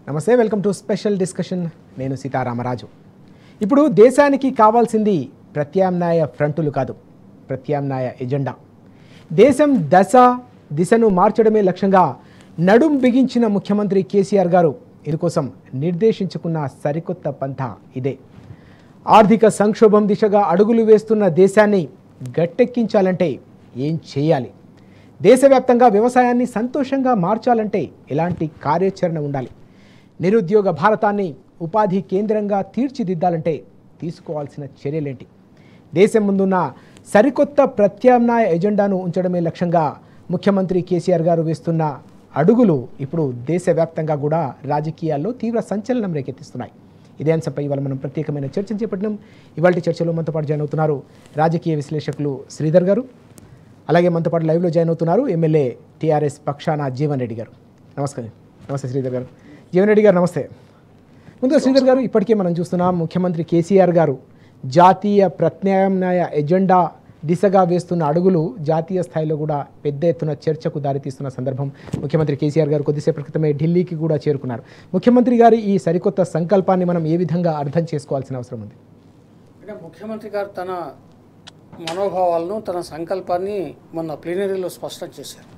నమస్తే welcome to special discussion నేను సీతారామరాజు ఇప్పుడు దేశానికి కావాల్సింది ప్రత్యామ్నాయ ఫ్రంటులు కాదు ప్రత్యామ్నాయ ఎజెండా దేశం దశ దిశను మార్చడమే లక్ష్యంగా నడుం బిగించిన ముఖ్యమంత్రి కేసీఆర్ గారు ఇందుకోసం నిర్దేశించుకున్న సరికొత్త పంథ ఇదే ఆర్థిక సంక్షోభం దిశగా అడుగులు వేస్తున్న దేశాన్ని గట్టెక్కించాలంటే ఏం చేయాలి దేశవ్యాప్తంగా వ్యవసాయాన్ని సంతోషంగా మార్చాలంటే ఎలాంటి కార్యాచరణ ఉండాలి నిరుద్యోగ భారతాన్ని ఉపాధి కేంద్రంగా తీర్చిదిద్దాలంటే తీసుకోవాల్సిన చర్యలేంటి దేశం ముందున్న సరికొత్త ప్రత్యామ్నాయ ఎజెండాను ఉంచడమే లక్ష్యంగా ముఖ్యమంత్రి కేసీఆర్ గారు వేస్తున్న అడుగులు ఇప్పుడు దేశవ్యాప్తంగా కూడా రాజకీయాల్లో తీవ్ర సంచలనం రేకెత్తిస్తున్నాయి ఇదే అంశంపై ఇవాళ మనం ప్రత్యేకమైన చర్చను చేపట్టినాం ఇవాళ చర్చలో మనతో పాటు జాయిన్ అవుతున్నారు రాజకీయ విశ్లేషకులు శ్రీధర్ గారు అలాగే మనతో పాటు లైవ్లో జాయిన్ అవుతున్నారు ఎమ్మెల్యే టీఆర్ఎస్ పక్షాన జీవన్ రెడ్డి గారు నమస్కారం నమస్తే శ్రీధర్ గారు జీవన్ రెడ్డి గారు నమస్తే ముందుగా శ్రీధర్ గారు ఇప్పటికే మనం చూస్తున్నాం ముఖ్యమంత్రి కేసీఆర్ గారు జాతీయ ప్రత్యామ్నాయ ఎజెండా దిశగా వేస్తున్న అడుగులు జాతీయ స్థాయిలో కూడా పెద్ద ఎత్తున చర్చకు దారితీస్తున్న సందర్భం ముఖ్యమంత్రి కేసీఆర్ గారు కొద్దిసేపటి క్రితమే ఢిల్లీకి కూడా చేరుకున్నారు ముఖ్యమంత్రి గారి ఈ సరికొత్త సంకల్పాన్ని మనం ఏ విధంగా అర్థం చేసుకోవాల్సిన అవసరం ఉంది అంటే ముఖ్యమంత్రి గారు తన మనోభావాలను తన సంకల్పాన్ని మొన్న ప్లీనరీలో స్పష్టం చేశారు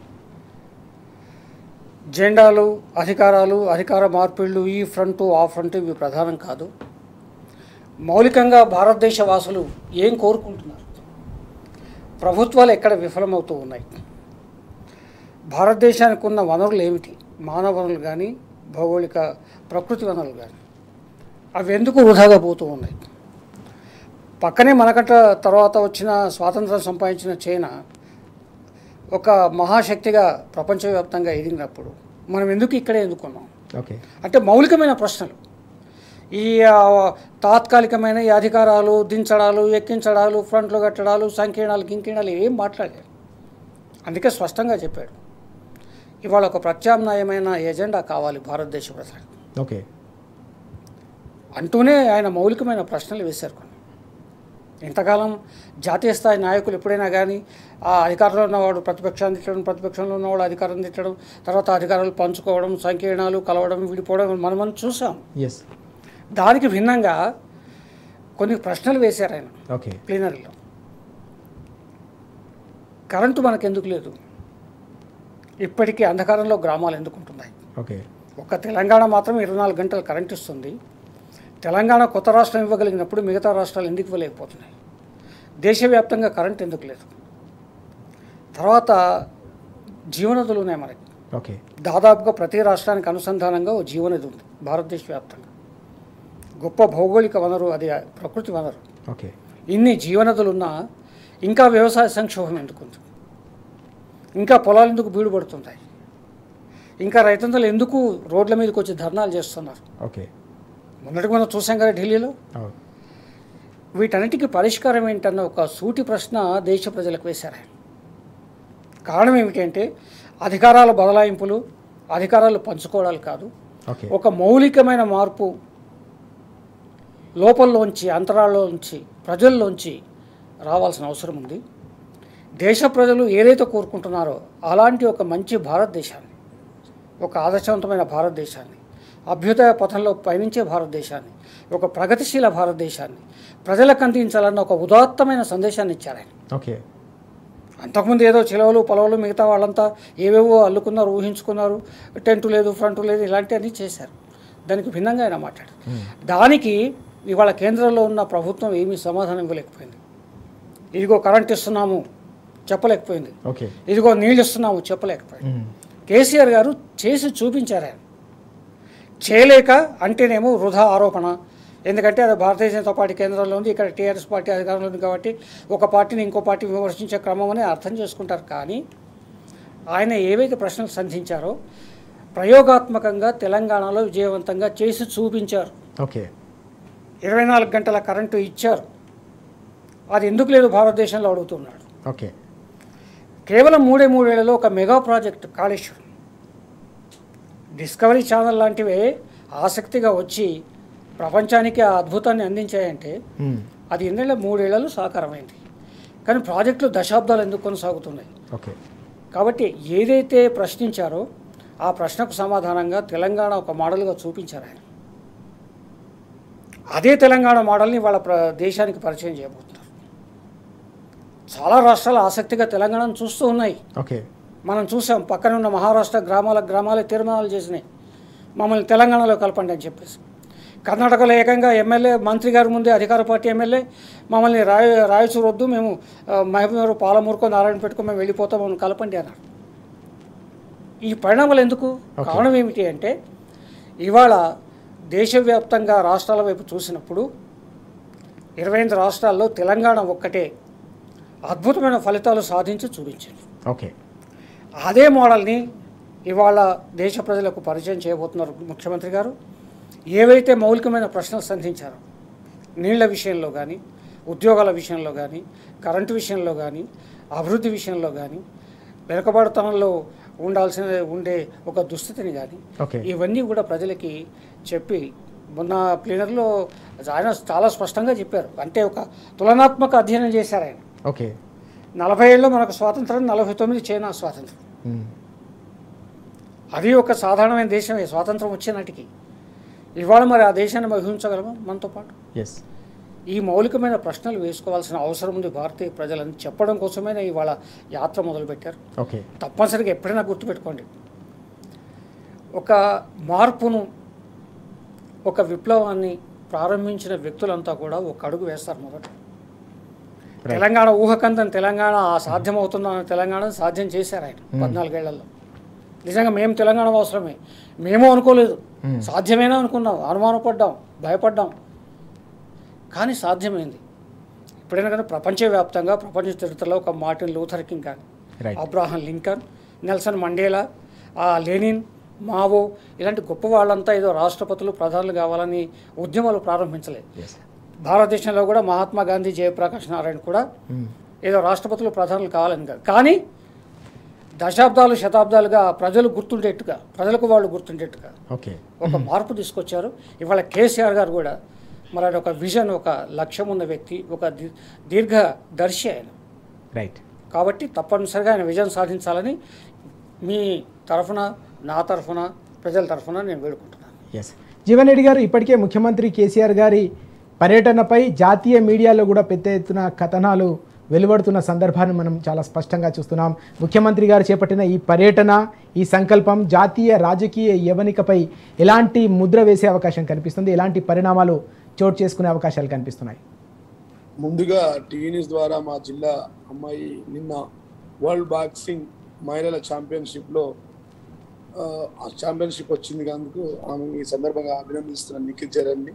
జెండాలు అధికారాలు అధికార మార్పిళ్ళు ఈ ఫ్రంట్ ఆ ఫ్రంట్ ఇవి ప్రధానం కాదు మౌలికంగా భారతదేశ వాసులు ఏం కోరుకుంటున్నారు ప్రభుత్వాలు ఎక్కడ విఫలమవుతూ ఉన్నాయి భారతదేశానికి ఉన్న వనరులు ఏమిటి మానవ వనరులు కానీ భౌగోళిక ప్రకృతి వనరులు కానీ అవి ఎందుకు వృధాగా పోతూ ఉన్నాయి పక్కనే మనకట తర్వాత వచ్చిన స్వాతంత్రం సంపాదించిన చైనా ఒక మహాశక్తిగా ప్రపంచవ్యాప్తంగా ఎదిగినప్పుడు మనం ఎందుకు ఇక్కడే ఎందుకున్నాం ఓకే అంటే మౌలికమైన ప్రశ్నలు ఈ ఆ, తాత్కాలికమైన ఈ అధికారాలు దించడాలు ఎక్కించడాలు ఫ్రంట్లు కట్టడాలు సంకీర్ణాలు గింకీర్ణాలు ఏం మాట్లాడలేదు అందుకే స్పష్టంగా చెప్పాడు ఇవాళ ఒక ప్రత్యామ్నాయమైన ఎజెండా కావాలి భారతదేశ ప్రజలకు ఓకే అంటూనే ఆయన మౌలికమైన ప్రశ్నలు వేశారు కొన్ని ఇంతకాలం జాతీయ స్థాయి నాయకులు ఎప్పుడైనా కానీ ఆ అధికారంలో ఉన్నవాడు ప్రతిపక్షాన్ని తిట్టడం ప్రతిపక్షంలో ఉన్నవాడు అధికారం తిట్టడం తర్వాత అధికారాలు పంచుకోవడం సంకీర్ణాలు కలవడం విడిపోవడం మనం మనం చూసాం ఎస్ దానికి భిన్నంగా కొన్ని ప్రశ్నలు వేశారు ఆయన ఓకే ప్లీనరీలో కరెంటు మనకెందుకు లేదు ఇప్పటికీ అంధకారంలో గ్రామాలు ఎందుకు ఉంటున్నాయి ఓకే ఒక్క తెలంగాణ మాత్రం ఇరవై నాలుగు గంటలు కరెంట్ ఇస్తుంది తెలంగాణ కొత్త రాష్ట్రం ఇవ్వగలిగినప్పుడు మిగతా రాష్ట్రాలు ఎందుకు ఇవ్వలేకపోతున్నాయి దేశవ్యాప్తంగా కరెంట్ ఎందుకు లేదు తర్వాత జీవనదులు ఉన్నాయి మనకి ఓకే దాదాపుగా ప్రతి రాష్ట్రానికి అనుసంధానంగా ఓ జీవనది ఉంది భారతదేశ వ్యాప్తంగా గొప్ప భౌగోళిక వనరు అది ప్రకృతి వనరు ఓకే ఇన్ని జీవనదులున్నా ఇంకా వ్యవసాయ సంక్షోభం ఎందుకుంది ఇంకా పొలాలు ఎందుకు బీడు పడుతుంటాయి ఇంకా రైతన్నలు ఎందుకు రోడ్ల మీదకి వచ్చి ధర్నాలు చేస్తున్నారు ఓకే మొన్నటికి మనం చూసాం కదా ఢిల్లీలో అవును వీటన్నిటికీ పరిష్కారం ఏంటన్న ఒక సూటి ప్రశ్న దేశ ప్రజలకు వేశారు ఆయన. కారణం ఏమిటంటే అధికారాల బదలాయింపులు అధికారాలు పంచుకోవడాలు కాదు ఓకే ఒక మౌలికమైన మార్పు లోపల్లోంచి అంతరాల్లోంచి ప్రజల్లోంచి రావాల్సిన అవసరం ఉంది దేశ ప్రజలు ఏదైతే కోరుకుంటున్నారో అలాంటి ఒక మంచి భారతదేశాన్ని ఒక ఆదర్శవంతమైన భారతదేశాన్ని అభ్యుదయ పథంలో పయనించే భారతదేశాన్ని ఒక ప్రగతిశీల భారతదేశాన్ని ప్రజలకు అందించాలన్న ఒక ఉదాత్తమైన సందేశాన్ని ఇచ్చారు ఆయన ఓకే అంతకుముందు ఏదో చిలవలు పొలవలు మిగతా వాళ్ళంతా ఏవేవో అల్లుకున్నారు ఊహించుకున్నారు టెంటు లేదు ఫ్రంట్ లేదు ఇలాంటివన్నీ చేశారు దానికి భిన్నంగా ఆయన మాట్లాడారు దానికి ఇవాళ కేంద్రంలో ఉన్న ప్రభుత్వం ఏమీ సమాధానం ఇవ్వలేకపోయింది ఇదిగో కరెంట్ ఇస్తున్నాము చెప్పలేకపోయింది ఓకే ఇదిగో నీళ్ళు ఇస్తున్నాము చెప్పలేకపోయింది కేసీఆర్ గారు చేసి చూపించారు ఆయన చేయలేక అంటేనేమో వృధా ఆరోపణ ఎందుకంటే అది భారతీయ జనతా పార్టీ కేంద్రంలో ఉంది ఇక్కడ టీఆర్ఎస్ పార్టీ అధికారంలో ఉంది కాబట్టి ఒక పార్టీని ఇంకో పార్టీ విమర్శించే క్రమం అని అర్థం చేసుకుంటారు కానీ ఆయన ఏవైతే ప్రశ్నలు సంధించారో ప్రయోగాత్మకంగా తెలంగాణలో విజయవంతంగా చేసి చూపించారు ఓకే ఇరవై నాలుగు గంటల కరెంటు ఇచ్చారు అది ఎందుకు లేదు భారతదేశంలో అడుగుతున్నాడు ఓకే కేవలం మూడే మూడేళ్లలో ఒక mega project Kaleshwaram Discovery channel లాంటివే ఆసక్తిగా వచ్చి ప్రపంచానికి ఆ అద్భుతాన్ని అందించాయంటే అది ఎన్నేళ్ళ మూడేళ్లలో సాకారమైంది కానీ ప్రాజెక్టులు దశాబ్దాలు ఎందుకు కొనసాగుతున్నాయి ఓకే కాబట్టి ఏదైతే ప్రశ్నించారో ఆ ప్రశ్నకు సమాధానంగా తెలంగాణ ఒక మోడల్గా చూపించారు ఆయన అదే తెలంగాణ మోడల్ని వాళ్ళ ప్ర దేశానికి పరిచయం చేయబోతున్నారు చాలా రాష్ట్రాలు ఆసక్తిగా తెలంగాణను చూస్తూ ఉన్నాయి ఓకే మనం చూసాం పక్కన ఉన్న మహారాష్ట్ర గ్రామాల గ్రామాలే తీర్మానాలు చేసినాయి మమ్మల్ని తెలంగాణలో కలపండి అని చెప్పేసి కర్ణాటకలో ఏకంగా ఎమ్మెల్యే మంత్రి గారి ముందే అధికార పార్టీ ఎమ్మెల్యే మమ్మల్ని రాయ రాయచూరు వద్దు మేము ఆ, మహబూబ్నగర్ పాలమూరుకో నారాయణ పెట్టుకో మేము వెళ్ళిపోతాం మమ్మల్ని కలపండి అన్నారు ఈ పరిణామాలు ఎందుకు కారణం ఏమిటి అంటే ఇవాళ దేశవ్యాప్తంగా రాష్ట్రాల వైపు చూసినప్పుడు ఇరవై ఎనిమిది రాష్ట్రాల్లో తెలంగాణ ఒక్కటే అద్భుతమైన ఫలితాలు సాధించి చూపించింది ఓకే అదే మోడల్ని ఇవాళ దేశ ప్రజలకు పరిచయం చేయబోతున్నారు ముఖ్యమంత్రి గారు ఏవైతే మౌలికమైన ప్రశ్నలు సంధించారో నీళ్ల విషయంలో కానీ ఉద్యోగాల విషయంలో కానీ కరెంటు విషయంలో కానీ అభివృద్ధి విషయంలో కానీ వెనుకబడతనంలో ఉండాల్సిన ఉండే ఒక దుస్థితిని కానీ ఓకే ఇవన్నీ కూడా ప్రజలకి చెప్పి మొన్న ప్లీనర్లో ఆయన చాలా స్పష్టంగా చెప్పారు అంటే ఒక తులనాత్మక అధ్యయనం చేశారు ఆయన ఓకే నలభై ఏళ్ళలో మనకు స్వాతంత్రం నలభై తొమ్మిది చైనా స్వాతంత్రం మ్మ్. అది ఒక సాధారణమైన దేశమే స్వాతంత్రం వచ్చే నాటికి ఇవాళ మరి ఆ దేశాన్ని మనం ఊహించగలమా మనతో పాటు ఎస్ ఈ మౌలికమైన ప్రశ్నలు వేసుకోవాల్సిన అవసరం ఉంది భారతీయ ప్రజలని చెప్పడం కోసమే ఇవాళ యాత్ర మొదలుపెట్టారు ఓకే తప్పనిసరిగా ఎప్పుడైనా గుర్తుపెట్టుకోండి ఒక మార్పును ఒక విప్లవాన్ని ప్రారంభించిన వ్యక్తులంతా కూడా ఒక అడుగు వేస్తారు మొదట Right. తెలంగాణ ఊహకందని తెలంగాణ ఆ సాధ్యమవుతుందన్న తెలంగాణ సాధ్యం చేశారు ఆయన పద్నాలుగేళ్లలో నిజంగా మేము తెలంగాణ అవసరమే మేము అనుకోలేదు సాధ్యమేనా అనుకున్నాం అనుమానపడ్డాం భయపడ్డాం కానీ సాధ్యమైంది ఎప్పుడైనా కానీ ప్రపంచవ్యాప్తంగా ప్రపంచ చరిత్రలో ఒక మార్టిన్ లూథర్ కింగ్ కానీ right Abraham Lincoln Nelson Mandela ఆ లెనిన్ మావో ఇలాంటి గొప్ప వాళ్ళంతా ఏదో రాష్ట్రపతులు ప్రధానులు కావాలని ఉద్యమాలు ప్రారంభించలేదు ఎస్ భారతదేశంలో కూడా మహాత్మా గాంధీ జయప్రకాష్ నారాయణ కూడా ఏదో రాష్ట్రపతులు ప్రధానులు కావాలని కాదు కానీ దశాబ్దాలు శతాబ్దాలుగా ప్రజలు గుర్తుండేట్టుగా ప్రజలకు వాళ్ళు గుర్తుండేట్టుగా ఓకే ఒక మార్పు తీసుకొచ్చారు ఇవాళ కేసీఆర్ గారు కూడా మరి ఆయన ఒక విజన్ ఒక లక్ష్యం ఉన్న వ్యక్తి ఒక దీ- దీర్ఘదర్శి ఆయన రైట్ కాబట్టి తప్పనిసరిగా ఆయన విజయం సాధించాలని మీ తరఫున నా తరఫున ప్రజల తరఫున నేను వేడుకుంటున్నాను ఎస్ జీవన్ రెడ్డి గారు ఇప్పటికే ముఖ్యమంత్రి కేసీఆర్ గారి పర్యటనపై జాతీయ మీడియాలో కూడా పెద్ద ఎత్తున కథనాలు వెలువడుతున్న సందర్భాన్ని మనం చాలా స్పష్టంగా చూస్తున్నాం ముఖ్యమంత్రి గారు చేపట్టిన ఈ పర్యటన ఈ సంకల్పం జాతీయ రాజకీయ యవనికపై ఎలాంటి ముద్ర వేసే అవకాశం కనిపిస్తుంది ఎలాంటి పరిణామాలు చోటు చేసుకునే అవకాశాలు కనిపిస్తున్నాయి ముందుగా టీవీ న్యూస్ ద్వారా మా జిల్లా అమ్మాయి నిన్న వరల్డ్ బాక్సింగ్ మహిళల ఛాంపియన్షిప్లో ఆ, ఆ ఛాంపియన్షిప్ వచ్చింది అందుకు ఆమె ఈ సందర్భంగా అభినందిస్తున్నాను నిఖిల్ చరణ్ని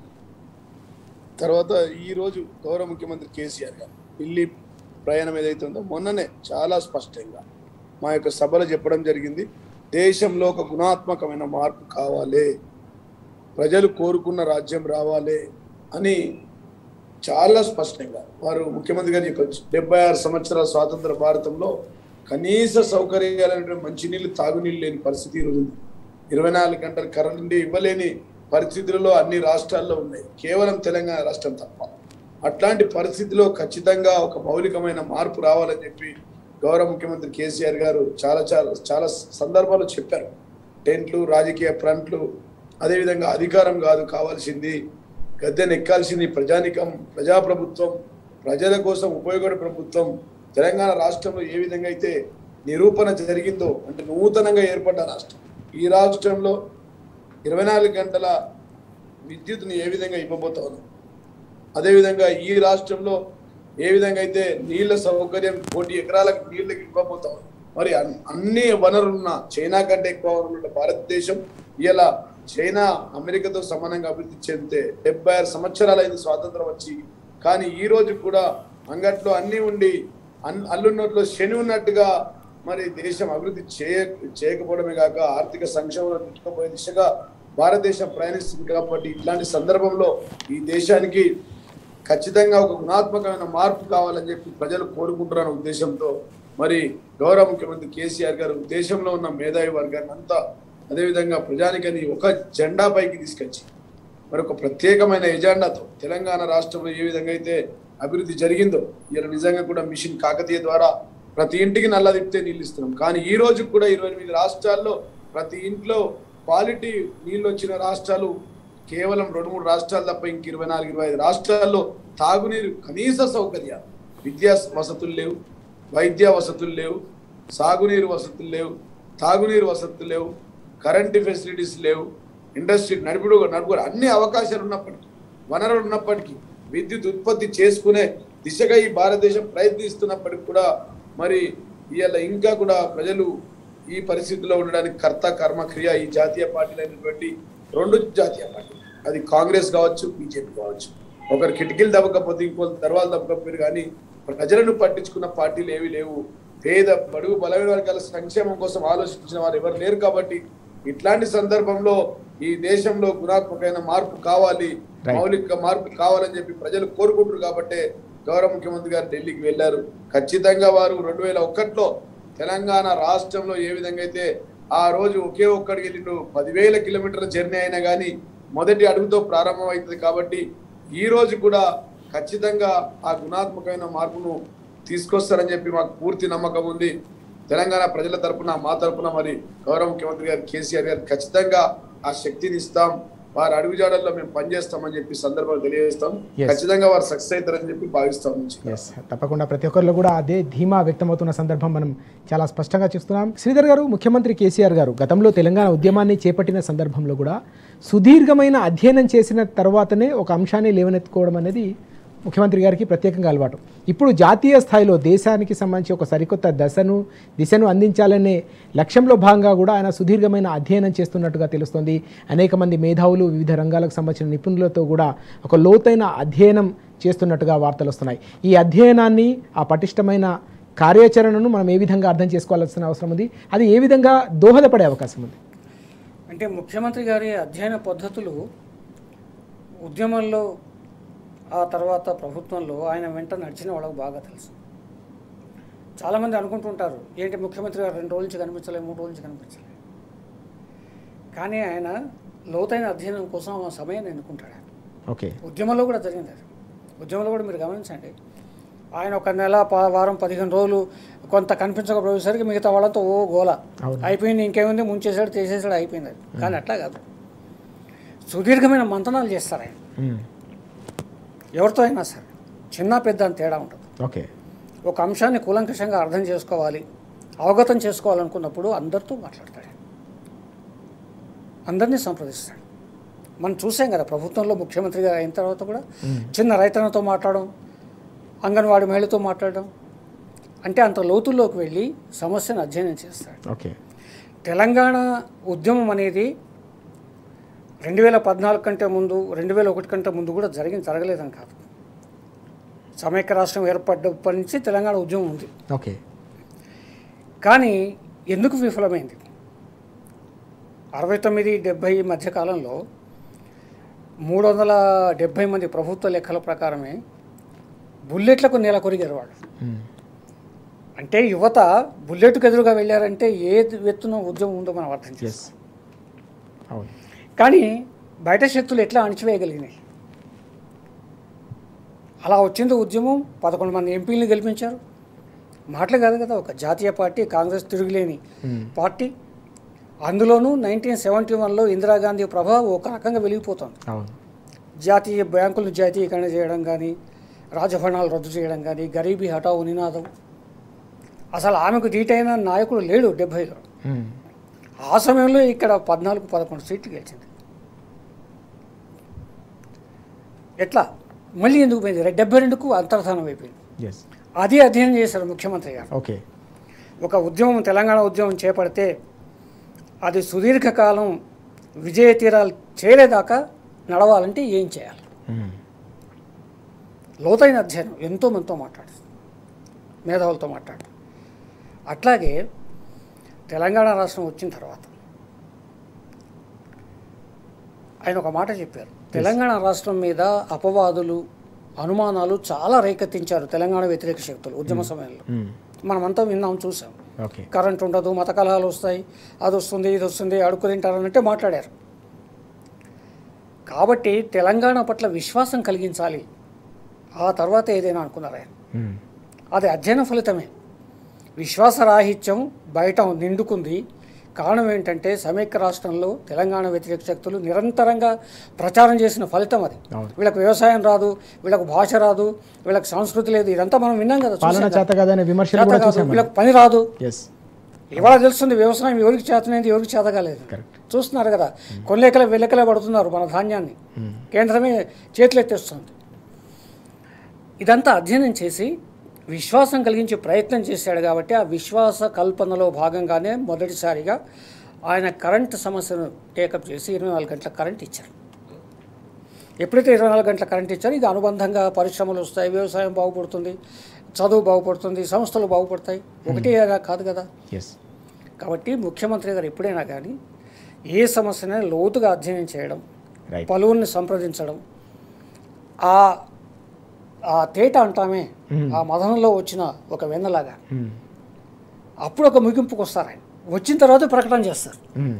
తర్వాత ఈ రోజు గౌరవ ముఖ్యమంత్రి కేసీఆర్ గారు ఢిల్లీ ప్రయాణం ఏదైతే ఉందో మొన్ననే చాలా స్పష్టంగా మా యొక్క సభలో చెప్పడం జరిగింది దేశంలో ఒక గుణాత్మకమైన మార్పు కావాలి ప్రజలు కోరుకున్న రాజ్యం రావాలి అని చాలా స్పష్టంగా వారు ముఖ్యమంత్రి గారు చెప్పచ్చు డెబ్బై ఆరు సంవత్సరాల స్వాతంత్ర భారతంలో కనీస సౌకర్యాలైనటువంటి మంచినీళ్ళు తాగునీళ్ళు లేని పరిస్థితి ఈరోజు ఉంది ఇరవై నాలుగు గంటలు కరెంట్ ఇవ్వలేని పరిస్థితులలో అన్ని రాష్ట్రాల్లో ఉన్నాయి కేవలం తెలంగాణ రాష్ట్రం తప్ప అట్లాంటి పరిస్థితిలో ఖచ్చితంగా ఒక మౌలికమైన మార్పు రావాలని చెప్పి గౌరవ ముఖ్యమంత్రి కేసీఆర్ గారు చాలా చాలా చాలా సందర్భాల్లో చెప్పారు టెంట్లు రాజకీయ ఫ్రంట్లు అదేవిధంగా అధికారం కాదు కావాల్సింది గద్దెనెక్కాల్సింది ప్రజానికం ప్రజాప్రభుత్వం ప్రజల కోసం ఉపయోగపడే ప్రభుత్వం తెలంగాణ రాష్ట్రంలో ఏ విధంగా అయితే నిరూపణ జరిగిందో అంటే నూతనంగా ఏర్పడ్డ రాష్ట్రం ఈ రాష్ట్రంలో ఇరవై నాలుగు గంటల విద్యుత్ని ఏ విధంగా ఇవ్వబోతా ఉన్నాం అదేవిధంగా ఈ రాష్ట్రంలో ఏ విధంగా అయితే నీళ్ల సౌకర్యం కోటి ఎకరాలకు నీళ్ళకి ఇవ్వబోతా ఉన్నాం మరి అన్- అన్ని వనరులున్న చైనా కంటే ఎక్కువ వనరులున్న భారతదేశం ఇలా చైనా అమెరికాతో సమానంగా అభివృద్ధి చెందితే డెబ్బై ఆరు సంవత్సరాలైంది స్వాతంత్రం వచ్చి కానీ ఈ రోజు కూడా అంగట్లో అన్ని ఉండి అన్ అల్లున్నట్లో శని ఉన్నట్టుగా మరి దేశం అభివృద్ధి చేయ చేయకపోవడమే కాక ఆర్థిక సంక్షేమంలో నెట్టుకుపోయే దిశగా భారతదేశం ప్రయాణిస్తుంది కాబట్టి ఇట్లాంటి సందర్భంలో ఈ దేశానికి ఖచ్చితంగా ఒక గుణాత్మకమైన మార్పు కావాలని చెప్పి ప్రజలు కోరుకుంటున్న ఉద్దేశంతో మరి గౌరవ ముఖ్యమంత్రి కేసీఆర్ గారు దేశంలో ఉన్న మేధావి వర్గాన్ని అంతా అదేవిధంగా ప్రజానికని ఒక జెండా పైకి తీసుకొచ్చి మరి ఒక ప్రత్యేకమైన ఎజెండాతో తెలంగాణ రాష్ట్రంలో ఏ విధంగా అయితే అభివృద్ధి జరిగిందో ఇలా నిజంగా కూడా మిషన్ కాకతీయ ద్వారా ప్రతి ఇంటికి నల్ల తిప్పితే నీళ్ళు ఇస్తున్నాం కానీ ఈ రోజు కూడా ఇరవై ఎనిమిది రాష్ట్రాల్లో ప్రతి ఇంట్లో క్వాలిటీ నీళ్ళు వచ్చిన రాష్ట్రాలు కేవలం రెండు మూడు రాష్ట్రాలు తప్ప ఇంక ఇరవై నాలుగు ఇరవై ఐదు రాష్ట్రాల్లో తాగునీరు కనీస సౌకర్యాలు విద్యా వసతులు లేవు వైద్య వసతులు లేవు సాగునీరు వసతులు లేవు తాగునీరు వసతులు లేవు కరెంటు ఫెసిలిటీస్ లేవు ఇండస్ట్రీ నడుపుడు నడుపుడు అన్ని అవకాశాలు ఉన్నప్పటికీ వనరులు ఉన్నప్పటికీ విద్యుత్ ఉత్పత్తి చేసుకునే దిశగా ఈ భారతదేశం ప్రయత్నిస్తున్నప్పటికీ కూడా మరి ఇవాళ ఇంకా కూడా ప్రజలు ఈ పరిస్థితిలో ఉండడానికి కర్త కర్మ క్రియ ఈ జాతీయ పార్టీలు అయినటువంటి రెండు జాతీయ పార్టీలు అది కాంగ్రెస్ కావచ్చు బీజేపీ కావచ్చు ఒకరు కిటికీలు దవ్వకపోతే ఇంకో తర్వాత దవ్వకపోయారు కానీ ప్రజలను పట్టించుకున్న పార్టీలు ఏవి లేవు పేద బడుగు బలమైన వర్గాల సంక్షేమం కోసం ఆలోచించిన వారు ఎవరు లేరు కాబట్టి ఇట్లాంటి సందర్భంలో ఈ దేశంలో గుణాత్మకమైన మార్పు కావాలి Right. మౌలిక మార్పు కావాలని చెప్పి ప్రజలు కోరుకుంటారు కాబట్టి గౌరవ ముఖ్యమంత్రి గారు ఢిల్లీకి వెళ్ళారు ఖచ్చితంగా వారు రెండు వేల ఒకటిలో తెలంగాణ రాష్ట్రంలో ఏ విధంగా అయితే ఆ రోజు ఒకే ఒక్కడికి వెళ్ళిండు పదివేల కిలోమీటర్ల జర్నీ అయినా కానీ మొదటి అడుగుతో ప్రారంభం అవుతుంది కాబట్టి ఈ రోజు కూడా ఖచ్చితంగా ఆ గుణాత్మకమైన మార్పును తీసుకొస్తారని చెప్పి మాకు పూర్తి నమ్మకం ఉంది తెలంగాణ ప్రజల తరపున మా తరపున మరి గౌరవ ముఖ్యమంత్రి గారు కేసీఆర్ గారు ఖచ్చితంగా ఆ శక్తిని ఇస్తాం వారి అడుగుజాడల్లో మేము పనిచేస్తామని చెప్పి సందర్భంగా తెలియజేస్తాం Yes. ఖచ్చితంగా వారు సక్సెస్ అవుతారని చెప్పి భావిస్తాం నుంచి ఎస్ తప్పకుండా ప్రతి ఒక్కరిలో కూడా అదే ధీమా వ్యక్తమవుతున్న సందర్భం మనం చాలా స్పష్టంగా చూస్తున్నాం శ్రీధర్ గారు ముఖ్యమంత్రి కేసీఆర్ గారు గతంలో తెలంగాణ ఉద్యమాన్ని చేపట్టిన సందర్భంలో కూడా సుదీర్ఘమైన అధ్యయనం చేసిన తర్వాతనే ఒక అంశాన్ని లేవనెత్తుకోవడం అనేది ముఖ్యమంత్రి గారికి ప్రత్యేకంగా అలవాటు ఇప్పుడు జాతీయ స్థాయిలో దేశానికి సంబంధించి ఒక సరికొత్త దశను దిశను అందించాలనే లక్ష్యంలో భాగంగా కూడా ఆయన సుదీర్ఘమైన అధ్యయనం చేస్తున్నట్టుగా తెలుస్తోంది అనేక మంది మేధావులు వివిధ రంగాలకు సంబంధించిన నిపుణులతో కూడా ఒక లోతైన అధ్యయనం చేస్తున్నట్టుగా వార్తలు వస్తున్నాయి ఈ అధ్యయనాన్ని ఆ పటిష్టమైన కార్యాచరణను మనం ఏ విధంగా అర్థం చేసుకోవాల్సిన అవసరం ఉంది అది ఏ విధంగా దోహదపడే అవకాశం ఉంది అంటే ముఖ్యమంత్రి గారి అధ్యయన పద్ధతులు ఉద్యమంలో ఆ తర్వాత ప్రభుత్వంలో ఆయన వెంట నడిచిన వాళ్ళకు బాగా తెలుసు చాలామంది అనుకుంటుంటారు ఏంటి ముఖ్యమంత్రి గారు రెండు రోజుల నుంచి కనిపించలే మూడు రోజుల నుంచి కనిపించలే కానీ ఆయన లోతైన అధ్యయనం కోసం ఆ సమయాన్ని ఎన్నుకుంటాడు ఆయన ఓకే ఉద్యమంలో కూడా జరిగింది అది ఉద్యమంలో కూడా మీరు గమనించండి ఆయన ఒక నెల ప- వారం పదిహేను రోజులు కొంత కనిపించకపోయేసరికి మిగతా వాళ్ళంతా ఓ గోల అవును. అయిపోయింది ఇంకేముంది ముంచేసాడు తీసేసాడు అయిపోయింది అది కానీ అట్లా కాదు సుదీర్ఘమైన మంతనాలు చేస్తారు ఆయన మ్మ్. ఎవరితో అయినా సరే చిన్న పెద్ద అని తేడా ఉంటుంది ఓకే ఒక అంశాన్ని కూలంకషంగా అర్థం చేసుకోవాలి అవగతం చేసుకోవాలనుకున్నప్పుడు అందరితో మాట్లాడతాడు ఆయన. అందరినీ సంప్రదిస్తాడు మనం చూసాం కదా ప్రభుత్వంలో ముఖ్యమంత్రిగా అయిన తర్వాత కూడా చిన్న రైతన్నతో మాట్లాడడం అంగన్వాడీ మహిళతో మాట్లాడడం అంటే అంత లోతుల్లోకి వెళ్ళి సమస్యను అధ్యయనం చేస్తాడు ఓకే తెలంగాణ ఉద్యమం అనేది రెండు వేల పద్నాలుగు కంటే ముందు రెండు వేల ఒకటి కంటే ముందు కూడా జరిగింది జరగలేదని కాదు సమైక్య రాష్ట్రం ఏర్పడ్డప్పటి నుంచి తెలంగాణ ఉద్యమం ఉంది ఓకే కానీ ఎందుకు విఫలమైంది అరవై తొమ్మిది డెబ్భై మధ్య కాలంలో మూడు వందల డెబ్భై మంది ప్రభుత్వ లెక్కల ప్రకారమే బుల్లెట్లకు నెల కొరిగారు వాళ్ళు మ్మ్. అంటే యువత బుల్లెట్కు ఎదురుగా వెళ్ళారంటే ఏ ఎత్తున ఉద్యమం ఉందో మనం అర్థం ఎస్ చేస్తాం అవును కానీ బయట శక్తులు ఎట్లా అణిచివేయగలిగినాయి అలా వచ్చింది ఉద్యమం పదకొండు మంది ఎంపీలను గెలిపించారు మాటలు కాదు కదా ఒక జాతీయ పార్టీ కాంగ్రెస్ తిరుగులేని మ్మ్. పార్టీ అందులోనూ నైన్టీన్ సెవెంటీ వన్లో ఇందిరాగాంధీ ప్రభావం ఒక రకంగా వెలిగిపోతుంది అవును జాతీయ బ్యాంకులను జాతీయకరణ చేయడం కానీ రాజభరణాలు రద్దు చేయడం కానీ గరీబీ హఠావు నినాదం అసలు ఆమెకు దీటైన నాయకుడు లేడు డెబ్భైలో మ్మ్. ఆ సమయంలో ఇక్కడ పద్నాలుగు పదకొండు సీట్లు గెలిచింది ఎట్లా మళ్ళీ ఎందుకు పోయింది డెబ్బై రెండుకు అంతర్ధానం అయిపోయింది ఎస్ అది అధ్యయనం చేశారు ముఖ్యమంత్రి గారు ఓకే ఒక ఉద్యమం తెలంగాణ ఉద్యమం చేపడితే అది సుదీర్ఘకాలం విజయ తీరాలు చేరేదాకా నడవాలంటే ఏం చేయాలి మ్మ్. లోతైన అధ్యయనం ఎంతో మందితో మాట్లాడు మేధావులతో మాట్లాడు అట్లాగే తెలంగాణ రాష్ట్రం వచ్చిన తర్వాత ఆయన ఒక మాట చెప్పారు తెలంగాణ రాష్ట్రం మీద అపవాదులు అనుమానాలు చాలా రేకెత్తించారు తెలంగాణ వ్యతిరేక శక్తులు ఉద్యమ సమయంలో మ్మ్. మనమంతా విన్నాం చూసాం ఓకే కరెంట్ ఉండదు మత కలహాలు వస్తాయి అది వస్తుంది ఇది వస్తుంది అడుక్కు తింటారనంటే మాట్లాడారు కాబట్టి తెలంగాణ పట్ల విశ్వాసం కలిగించాలి ఆ తర్వాత ఏదైనా అనుకున్నారు ఆయన మ్మ్. అది అధ్యయన ఫలితమే విశ్వాసరాహిత్యం బయట నిండుకుంది కారణం ఏంటంటే సమైక్య రాష్ట్రంలో తెలంగాణ వ్యతిరేక శక్తులు నిరంతరంగా ప్రచారం చేసిన ఫలితం అది అవును. వీళ్ళకి వ్యవసాయం రాదు వీళ్ళకి భాష రాదు వీళ్ళకి సంస్కృతి లేదు ఇదంతా మనం విన్నాం కదా పాలన చూసాం కదా. చేత కాదనే విమర్శలు చేత కూడా కాదు, చూసాం వీళ్ళకి పని రాదు ఎస్ ఇవాళ తెలుస్తుంది వ్యవసాయం ఎవరికి చేతనైంది ఎవరికి చేతగాలేదు కరెక్ట్ చూస్తున్నారు కదా కొన్నేకల వెల్లెకల పడుతున్నారు మన ధాన్యాన్ని కేంద్రమే చేతులెత్తేస్తుంది ఇదంతా అధ్యయనం చేసి విశ్వాసం కలిగించే ప్రయత్నం చేశాడు కాబట్టి ఆ విశ్వాస కల్పనలో భాగంగానే మొదటిసారిగా ఆయన కరెంట్ సమస్యను టేకప్ చేసి ఇరవై నాలుగు గంటల కరెంట్ ఇచ్చారు ఎప్పుడైతే ఇరవై నాలుగు గంటల కరెంట్ ఇచ్చారో ఇది అనుబంధంగా పరిశ్రమలు వస్తాయి వ్యవసాయం బాగుపడుతుంది చదువు బాగుపడుతుంది సంస్థలు బాగుపడతాయి ఒకటి కాదు కదా ఎస్ కాబట్టి ముఖ్యమంత్రి గారు ఎప్పుడైనా కానీ ఏ సమస్యనే లోతుగా అధ్యయనం చేయడం రైట్ పలువురిని సంప్రదించడం ఆ ఆ తేట అంటామే ఆ మదనంలో వచ్చిన ఒక వెన్నలాగా అప్పుడు ఒక ముగింపుకు వస్తారు ఆయన వచ్చిన తర్వాత ప్రకటన చేస్తారు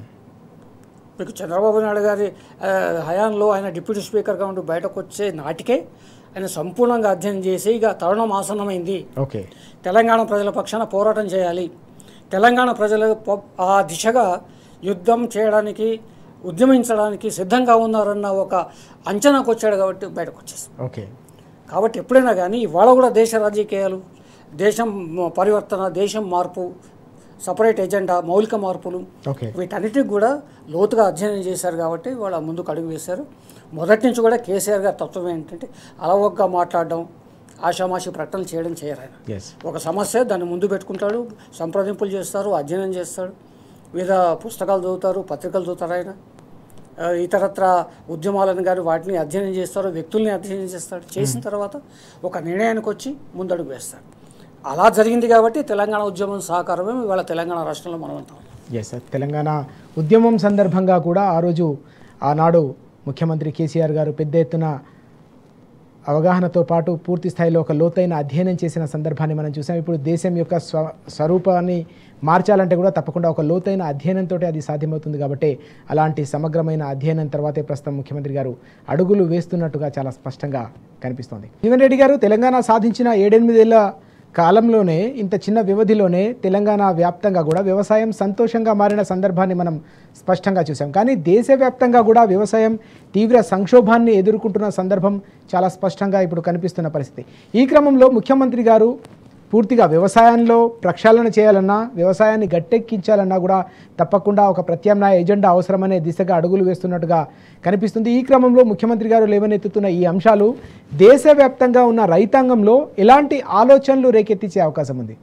మీకు చంద్రబాబు నాయుడు గారి ఆ, హయాంలో ఆయన డిప్యూటీ స్పీకర్గా ఉండి బయటకు వచ్చే నాటికే ఆయన సంపూర్ణంగా అధ్యయనం చేసి ఇక తరుణం ఆసన్నమైంది ఓకే తెలంగాణ ప్రజల పక్షాన పోరాటం చేయాలి తెలంగాణ ప్రజలు ప- ఆ దిశగా యుద్ధం చేయడానికి ఉద్యమించడానికి సిద్ధంగా ఉన్నారన్న ఒక అంచనాకు వచ్చాడు కాబట్టి బయటకు వచ్చేసాం ఓకే కాబట్టి ఎప్పుడైనా కానీ ఇవాళ కూడా దేశ రాజకీయాలు దేశం పరివర్తన దేశం మార్పు సపరేట్ ఎజెండా మౌలిక మార్పులు ఓకే వీటన్నిటికి కూడా లోతుగా అధ్యయనం చేశారు కాబట్టి వాళ్ళ ముందుకు అడుగు వేశారు మొదటి నుంచి కూడా కేసీఆర్ గారి తత్వం ఏంటంటే అలవగ్గా మాట్లాడడం ఆషామాషి ప్రకటనలు చేయడం చేయరు ఆయన ఎస్ ఒక సమస్య దాన్ని ముందు పెట్టుకుంటాడు సంప్రదింపులు చేస్తారు అధ్యయనం చేస్తాడు వివిధ పుస్తకాలు చదువుతారు పత్రికలు చదువుతారు ఆయన ఆ, ఇతరత్ర ఉద్యమాలను కానీ వాటిని అధ్యయనం చేస్తారు వ్యక్తుల్ని అధ్యయనం చేస్తాడు చేసిన తర్వాత ఒక నిర్ణయానికి వచ్చి ముందడుగు వేస్తాడు అలా జరిగింది కాబట్టి తెలంగాణ ఉద్యమం సహకారమే ఇవాళ తెలంగాణ రాష్ట్రంలో మనం ఉంటాం ఎస్ సార్ తెలంగాణ ఉద్యమం సందర్భంగా కూడా ఆ రోజు ఆనాడు ముఖ్యమంత్రి కేసీఆర్ గారు పెద్ద ఎత్తున అవగాహనతో పాటు పూర్తి స్థాయిలో ఒక లోతైన అధ్యయనం చేసిన సందర్భాన్ని మనం చూసాం ఇప్పుడు దేశం యొక్క స్వ స్వరూపాన్ని మార్చాలంటే కూడా తప్పకుండా ఒక లోతైన అధ్యయనంతో అది సాధ్యమవుతుంది కాబట్టి అలాంటి సమగ్రమైన అధ్యయనం తర్వాతే ప్రస్తుతం ముఖ్యమంత్రి గారు అడుగులు వేస్తున్నట్టుగా చాలా స్పష్టంగా కనిపిస్తోంది జీవన్ రెడ్డి గారు తెలంగాణ సాధించిన ఏడెనిమిదేళ్ల కాలంలోనే ఇంత చిన్న వ్యవధిలోనే తెలంగాణ వ్యాప్తంగా కూడా వ్యవసాయం సంతోషంగా మారిన సందర్భాన్ని మనం స్పష్టంగా చూసాం కానీ దేశవ్యాప్తంగా కూడా వ్యవసాయం తీవ్ర సంక్షోభాన్ని ఎదుర్కొంటున్న సందర్భం చాలా స్పష్టంగా ఇప్పుడు కనిపిస్తున్న పరిస్థితి ఈ క్రమంలో ముఖ్యమంత్రి గారు పూర్తిగా వ్యవసాయంలో ప్రక్షాళన చేయాలన్నా వ్యవసాయాన్ని గట్టెక్కించాలన్నా కూడా తప్పకుండా ఒక ప్రత్యామ్నాయ ఎజెండా అవసరమనే దిశగా అడుగులు వేస్తున్నట్టుగా కనిపిస్తుంది ఈ క్రమంలో ముఖ్యమంత్రి గారు లేవనెత్తుతున్న ఈ అంశాలు దేశవ్యాప్తంగా ఉన్న రైతాంగంలో ఎలాంటి ఆలోచనలు రేకెత్తించే అవకాశం ఉంది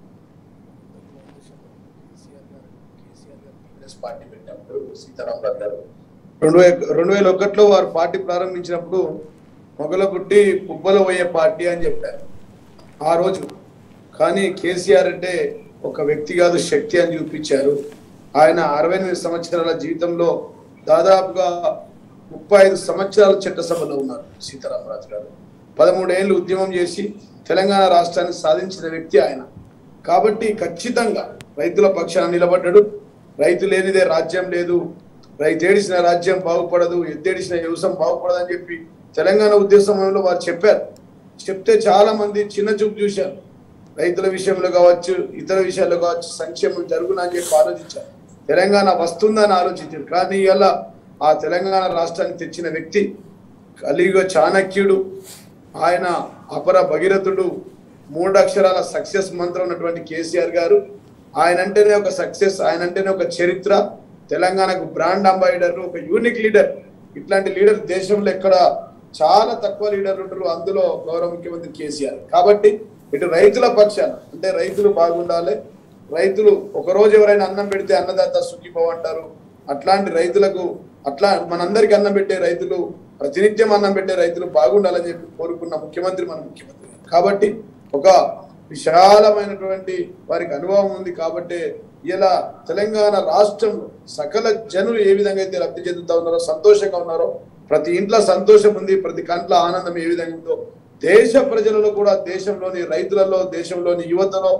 కాంగ్రెస్ పార్టీ పెట్టినప్పుడు సీతారామరాజు గారు రెండు వే- రెండు వేల ఒకటిలో వారు పార్టీ ప్రారంభించినప్పుడు మొగలగుట్టి పుబ్బలో పోయే పార్టీ అని చెప్పారు ఆ రోజు కానీ కేసీఆర్ అంటే ఒక వ్యక్తి కాదు శక్తి అని చూపించారు ఆయన అరవై ఎనిమిది సంవత్సరాల జీవితంలో దాదాపుగా ముప్పై ఐదు సంవత్సరాలు చట్టసభలో ఉన్నారు సీతారామరాజు గారు పదమూడేళ్ళు ఉద్యమం చేసి తెలంగాణ రాష్ట్రాన్ని సాధించిన వ్యక్తి ఆయన కాబట్టి ఖచ్చితంగా రైతుల పక్షాన నిలబడ్డాడు రైతు లేనిదే రాజ్యం లేదు రైతు ఏడిసిన రాజ్యం బాగుపడదు ఎద్దేడిసిన వ్యవసాయం బాగుపడదు అని చెప్పి తెలంగాణ ఉద్దేశంలో వారు చెప్పారు చెప్తే చాలా మంది చిన్న చూపు చూశారు రైతుల విషయంలో కావచ్చు ఇతర విషయాల్లో కావచ్చు సంక్షేమం జరుగునా అని చెప్పి ఆలోచించారు తెలంగాణ వస్తుందని ఆలోచించారు కానీ ఇలా ఆ తెలంగాణ రాష్ట్రాన్ని తెచ్చిన వ్యక్తి కలియుగ చాణక్యుడు ఆయన అపర భగీరథుడు మూడు అక్షరాల సక్సెస్ మంత్రం ఉన్నటువంటి కేసీఆర్ గారు ఆయన అంటేనే ఒక సక్సెస్ ఆయన అంటేనే ఒక చరిత్ర తెలంగాణకు బ్రాండ్ అంబాసిడర్ ఒక యూనిక్ లీడర్ ఇట్లాంటి లీడర్ దేశంలో ఎక్కడ చాలా తక్కువ లీడర్లు ఉంటారు అందులో గౌరవ ముఖ్యమంత్రి కేసీఆర్ కాబట్టి ఇటు రైతుల పక్షాన అంటే రైతులు బాగుండాలి రైతులు ఒక రోజు ఎవరైనా అన్నం పెడితే అన్నదాత సుఖీభవ అంటారు అట్లాంటి రైతులకు అట్లా మనందరికి అన్నం పెట్టే రైతులు ప్రతినిత్యం అన్నం పెట్టే రైతులు బాగుండాలని చెప్పి కోరుకున్న ముఖ్యమంత్రి మన ముఖ్యమంత్రి గారు. కాబట్టి ఒక విశాలమైనటువంటి వారికి అనుభవం ఉంది కాబట్టి ఇలా తెలంగాణ రాష్ట్రంలో సకల జనులు ఏ విధంగా అయితే లబ్ధి చెందుతా ఉన్నారో సంతోషంగా ఉన్నారో ప్రతి ఇంట్లో సంతోషం ఉంది ప్రతి కంట్లో ఆనందం ఏ విధంగా ఉందో దేశ ప్రజలలో కూడా దేశంలోని రైతులలో దేశంలోని యువతలో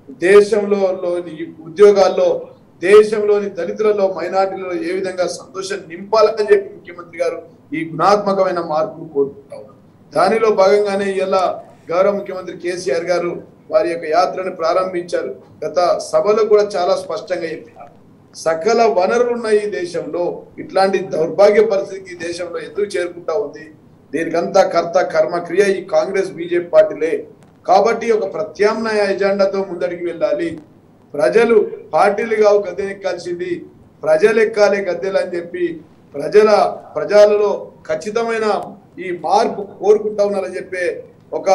దేశంలోని ఉద్యోగాల్లో దేశంలోని దళితులలో మైనార్టీలలో ఏ విధంగా సంతోషం నింపాలని చెప్పి ముఖ్యమంత్రి గారు ఈ గుణాత్మకమైన మార్పును కోరుకుంటా ఉన్నారు దానిలో భాగంగానే ఇలా గౌరవ ముఖ్యమంత్రి కేసీఆర్ గారు వారి యొక్క యాత్రను ప్రారంభించారు గత సభలో కూడా చాలా స్పష్టంగా చెప్పారు సకల వనరులు ఉన్నాయి ఈ దేశంలో ఇట్లాంటి దౌర్భాగ్య పరిస్థితికి ఈ దేశంలో ఎందుకు చేరుకుంటా ఉంది దీనికంతా కర్త కర్మ క్రియ ఈ కాంగ్రెస్ బీజేపీ పార్టీలే కాబట్టి ఒక ప్రత్యామ్నాయ ఎజెండాతో ముందడికి వెళ్ళాలి ప్రజలు పార్టీలు కావు గద్దెనెక్కాల్సింది ప్రజలు ఎక్కాలి గద్దెలు అని చెప్పి ప్రజల ప్రజలలో ఖచ్చితమైన ఈ మార్పు కోరుకుంటా ఉన్నారని చెప్పే ఒక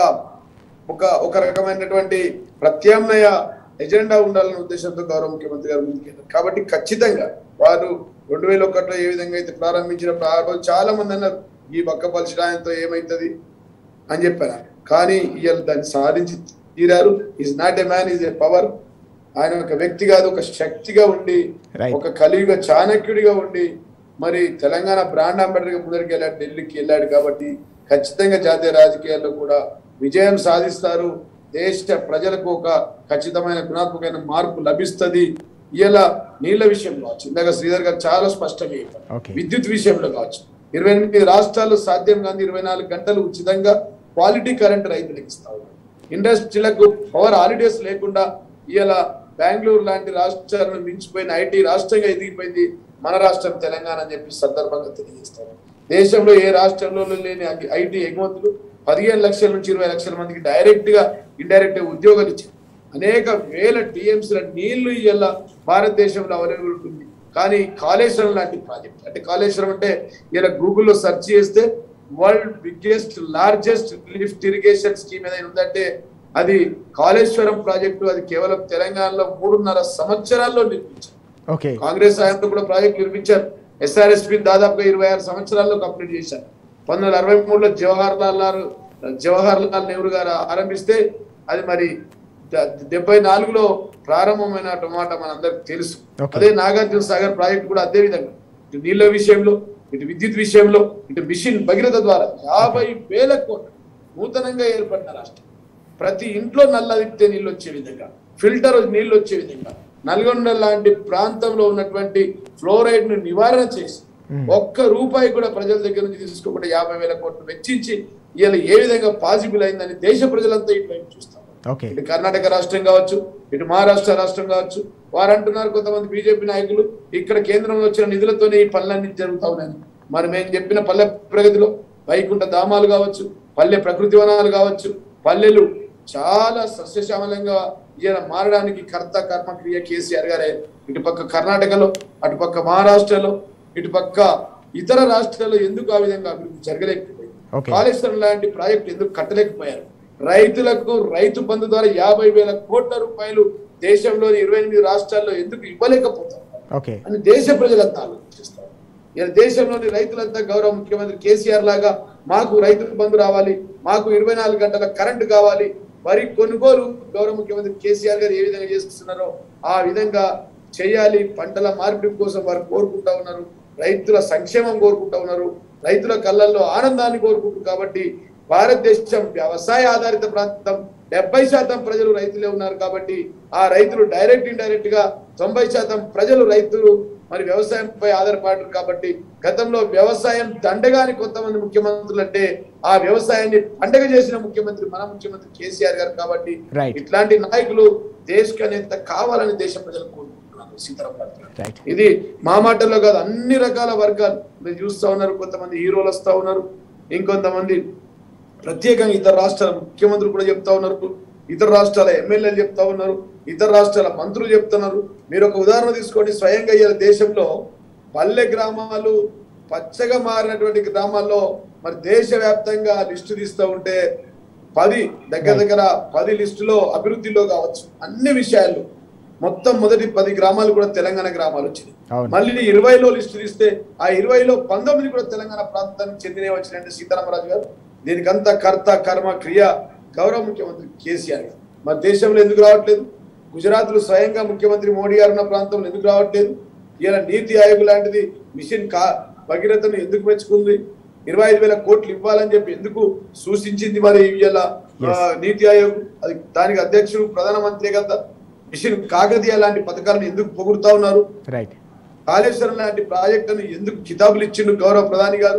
ఒక ఒక రకమైనటువంటి ప్రత్యామ్నాయ ఎజెండా ఉండాలనే ఉద్దేశంతో గౌరవ ముఖ్యమంత్రి గారు ముందుకెళ్ళారు కాబట్టి ఖచ్చితంగా వారు రెండు వేల ఒకటిలో ఏ విధంగా అయితే ప్రారంభించినప్పుడు ఆ రోజు చాలా మంది అన్నారు ఈ బక్క పలిచడాయంతో ఏమైతుంది అని చెప్పారు కానీ ఇవాళ దాన్ని సాధించి తీరారు is not a man is a power ఆయన ఒక వ్యక్తి కాదు ఒక శక్తిగా ఉండి Right. ఒక కలియుగ చాణక్యుడిగా ఉండి మరి తెలంగాణ బ్రాండ్ అంబేద్కర్ ముందరికి వెళ్ళాడు ఢిల్లీకి వెళ్ళాడు కాబట్టి ఖచ్చితంగా జాతీయ రాజకీయాల్లో కూడా విజయం సాధిస్తారు దేశ ప్రజలకు ఒక ఖచ్చితమైన గుణాత్మకమైన మార్పు లభిస్తది ఇలా నీళ్ల విషయంలో కావచ్చు ఇందాక శ్రీధర్ గారు చాలా స్పష్టంగా చెప్పారు Okay. విద్యుత్ విషయంలో కావచ్చు ఇరవై ఎనిమిది రాష్ట్రాల్లో సాధ్యం కాదు ఇరవై నాలుగు గంటలు ఉచితంగా క్వాలిటీ కరెంట్ రైతులకు ఇస్తా ఉన్నారు ఇండస్ట్రీలకు పవర్ హాలిడేస్ లేకుండా ఇలా బెంగళూరు లాంటి రాష్ట్రాలను మించిపోయిన ఐటీ రాష్ట్రంగా ఎదిగిపోయింది మన రాష్ట్రం తెలంగాణ అని చెప్పి సందర్భంగా తెలియజేస్తారు దేశంలో ఏ రాష్ట్రంలో లేని ఐటీ ఎగుమతులు పదిహేను లక్షల నుంచి ఇరవై లక్షల మందికి డైరెక్ట్ గా ఇండైరెక్ట్ గా ఉద్యోగాలు ఇచ్చారు అనేక వేల టీఎంసీల నీళ్లు ఇలా భారతదేశంలో అవైలబుల్ ఉంటుంది కానీ కాళేశ్వరం లాంటి ప్రాజెక్ట్ అంటే కాళేశ్వరం అంటే ఇలా గూగుల్లో సెర్చ్ చేస్తే world biggest largest lift irrigation scheme ఏదైనా ఉందంటే అది కాళేశ్వరం ప్రాజెక్టు అది కేవలం తెలంగాణలో మూడున్నర సంవత్సరాల్లో నిర్మించారు ఓకే కాంగ్రెస్ హయాంలో కూడా ప్రాజెక్ట్ నిర్మించారు ఎస్ఆర్ఎస్పి దాదాపుగా ఇరవై ఆరు సంవత్సరాల్లో కంప్లీట్ చేశారు పంతొమ్మిది వందల అరవై మూడులో జవహర్ లాల్ నెహ్రూ జవహర్ లాల్ నెహ్రూ గారు ఆరంభిస్తే అది మరి ద- డెబ్బై నాలుగులో ప్రారంభమైన మాట మనందరికి తెలుసు Okay. అదే నాగార్జున సాగర్ ప్రాజెక్ట్ కూడా అదే విధంగా ఇటు నీళ్ళ విషయంలో ఇటు విద్యుత్ విషయంలో ఇటు మిషన్ భగీరథ ద్వారా యాభై వేల కోట్లు నూతనంగా ఏర్పడిన రాష్ట్రం ప్రతి ఇంట్లో నల్లదిప్తే నీళ్ళు వచ్చే విధంగా ఫిల్టర్ నీళ్ళు వచ్చే విధంగా నల్గొండ లాంటి ప్రాంతంలో ఉన్నటువంటి ఫ్లోరైడ్ ను నివారణ చేసి ఒక్క రూపాయి కూడా ప్రజల దగ్గర నుంచి తీసుకోకుండా యాభై వేల కోట్లు వెచ్చించి ఇవాళ ఏ విధంగా పాసిబుల్ అయిందని దేశ ప్రజలంతా ఇటువైపు చూస్తారు ఓకే ఇటు కర్ణాటక రాష్ట్రం కావచ్చు ఇటు మహారాష్ట్ర రాష్ట్రం కావచ్చు వారు అంటున్నారు కొంతమంది బీజేపీ నాయకులు ఇక్కడ కేంద్రంలో వచ్చిన నిధులతోనే ఈ పనులన్నీ జరుగుతా ఉన్నాయని మరి మేము చెప్పిన పల్లె ప్రగతిలో వైకుంఠ ధామాలు కావచ్చు పల్లె ప్రకృతి వనాలు కావచ్చు పల్లెలు చాలా సస్యశ్యామలంగా ఈయన మారడానికి కర్త కర్మ క్రియ కేసీఆర్ గారే ఇటుపక్క కర్ణాటకలో అటుపక్క మహారాష్ట్రలో ఇటుపక్క ఇతర రాష్ట్రాల్లో ఎందుకు ఆ విధంగా అభివృద్ధి జరగలేకపోయింది Okay. కాళేశ్వరం లాంటి ప్రాజెక్టు ఎందుకు కట్టలేకపోయారు రైతులకు రైతు బంధు ద్వారా యాభై వేల కోట్ల రూపాయలు దేశంలోని ఇరవై ఎనిమిది రాష్ట్రాల్లో ఎందుకు ఇవ్వలేకపోతారు ఓకే అని దేశ ప్రజలంతా ఆలోచిస్తారు ఇలా దేశంలోని రైతులంతా గౌరవ ముఖ్యమంత్రి కేసీఆర్ లాగా మాకు రైతు బంధు రావాలి మాకు ఇరవై నాలుగు గంటల కరెంటు కావాలి వరి కొనుగోలు గౌరవ ముఖ్యమంత్రి కేసీఆర్ గారు ఏ విధంగా చేస్తున్నారో ఆ విధంగా చేయాలి పంటల మార్పిడి కోసం వారు కోరుకుంటా ఉన్నారు రైతుల సంక్షేమం కోరుకుంటా ఉన్నారు రైతుల కళ్ళల్లో ఆనందాన్ని కోరుకుంటారు కాబట్టి భారతదేశం వ్యవసాయ ఆధారిత ప్రాంతం డెబ్బై శాతం ప్రజలు రైతులే ఉన్నారు కాబట్టి ఆ రైతులు డైరెక్ట్ ఇండైరెక్ట్ గా తొంభై శాతం ప్రజలు రైతులు మరి వ్యవసాయంపై ఆధారపడరు కాబట్టి గతంలో వ్యవసాయం దండగాని కొంతమంది ముఖ్యమంత్రులు అంటే ఆ వ్యవసాయాన్ని పండగ చేసిన ముఖ్యమంత్రి మన ముఖ్యమంత్రి కేసీఆర్ గారు కాబట్టి Right. ఇట్లాంటి నాయకులు దేశ నేత కావాలని దేశ ప్రజలు కోరుకుంటున్నారు సీతారాం గారు. రైట్ ఇది మా మాటల్లో కాదు అన్ని రకాల వర్గాలు మీరు చూస్తా ఉన్నారు కొంతమంది హీరోలు వస్తా ఉన్నారు ఇంకొంతమంది ప్రత్యేకంగా ఇతర రాష్ట్రాల ముఖ్యమంత్రులు కూడా చెప్తా ఉన్నారు ఇతర రాష్ట్రాల ఎమ్మెల్యేలు చెప్తా ఉన్నారు ఇతర రాష్ట్రాల మంత్రులు చెప్తున్నారు మీరు ఒక ఉదాహరణ తీసుకోండి స్వయంగా ఇవాళ దేశంలో పల్లె గ్రామాలు పచ్చగా మారినటువంటి గ్రామాల్లో మరి దేశవ్యాప్తంగా లిస్టు తీస్తూ ఉంటే పది దగ్గర దగ్గర పది లిస్టులో అభివృద్ధిలో కావచ్చు అన్ని విషయాల్లో మొత్తం మొదటి పది గ్రామాలు కూడా తెలంగాణ గ్రామాలు వచ్చినాయి అవును. మళ్ళీ ఇరవైలో లిస్టు తీస్తే ఆ ఇరవైలో పంతొమ్మిది కూడా తెలంగాణ ప్రాంతానికి చెందినవి వచ్చినాయంటే సీతారామరాజు గారు దీనికంతా కర్త కర్మ క్రియ గౌరవ ముఖ్యమంత్రి కేసీఆర్ గారు మరి దేశంలో ఎందుకు రావట్లేదు గుజరాత్ లో స్వయంగా ముఖ్యమంత్రి మోడీ గారు ఉన్న ప్రాంతంలో ఎందుకు రావట్లేదు ఇలా నీతి ఆయోగ్ లాంటిది మిషన్ కా భగీరథను ఎందుకు మెచ్చుకుంది ఇరవై ఐదు వేల కోట్లు ఇవ్వాలని చెప్పి ఎందుకు సూచించింది మరి ఇవాళ ఆ, నీతి ఆయోగ్ అది దానికి అధ్యక్షుడు ప్రధానమంత్రి కదా మిషన్ కాకతీయ లాంటి పథకాలను ఎందుకు పొగుడుతా ఉన్నారు రైట్ కాళేశ్వరం లాంటి ప్రాజెక్టును ఎందుకు కితాబులు ఇచ్చిండు గౌరవ ప్రధాని గారు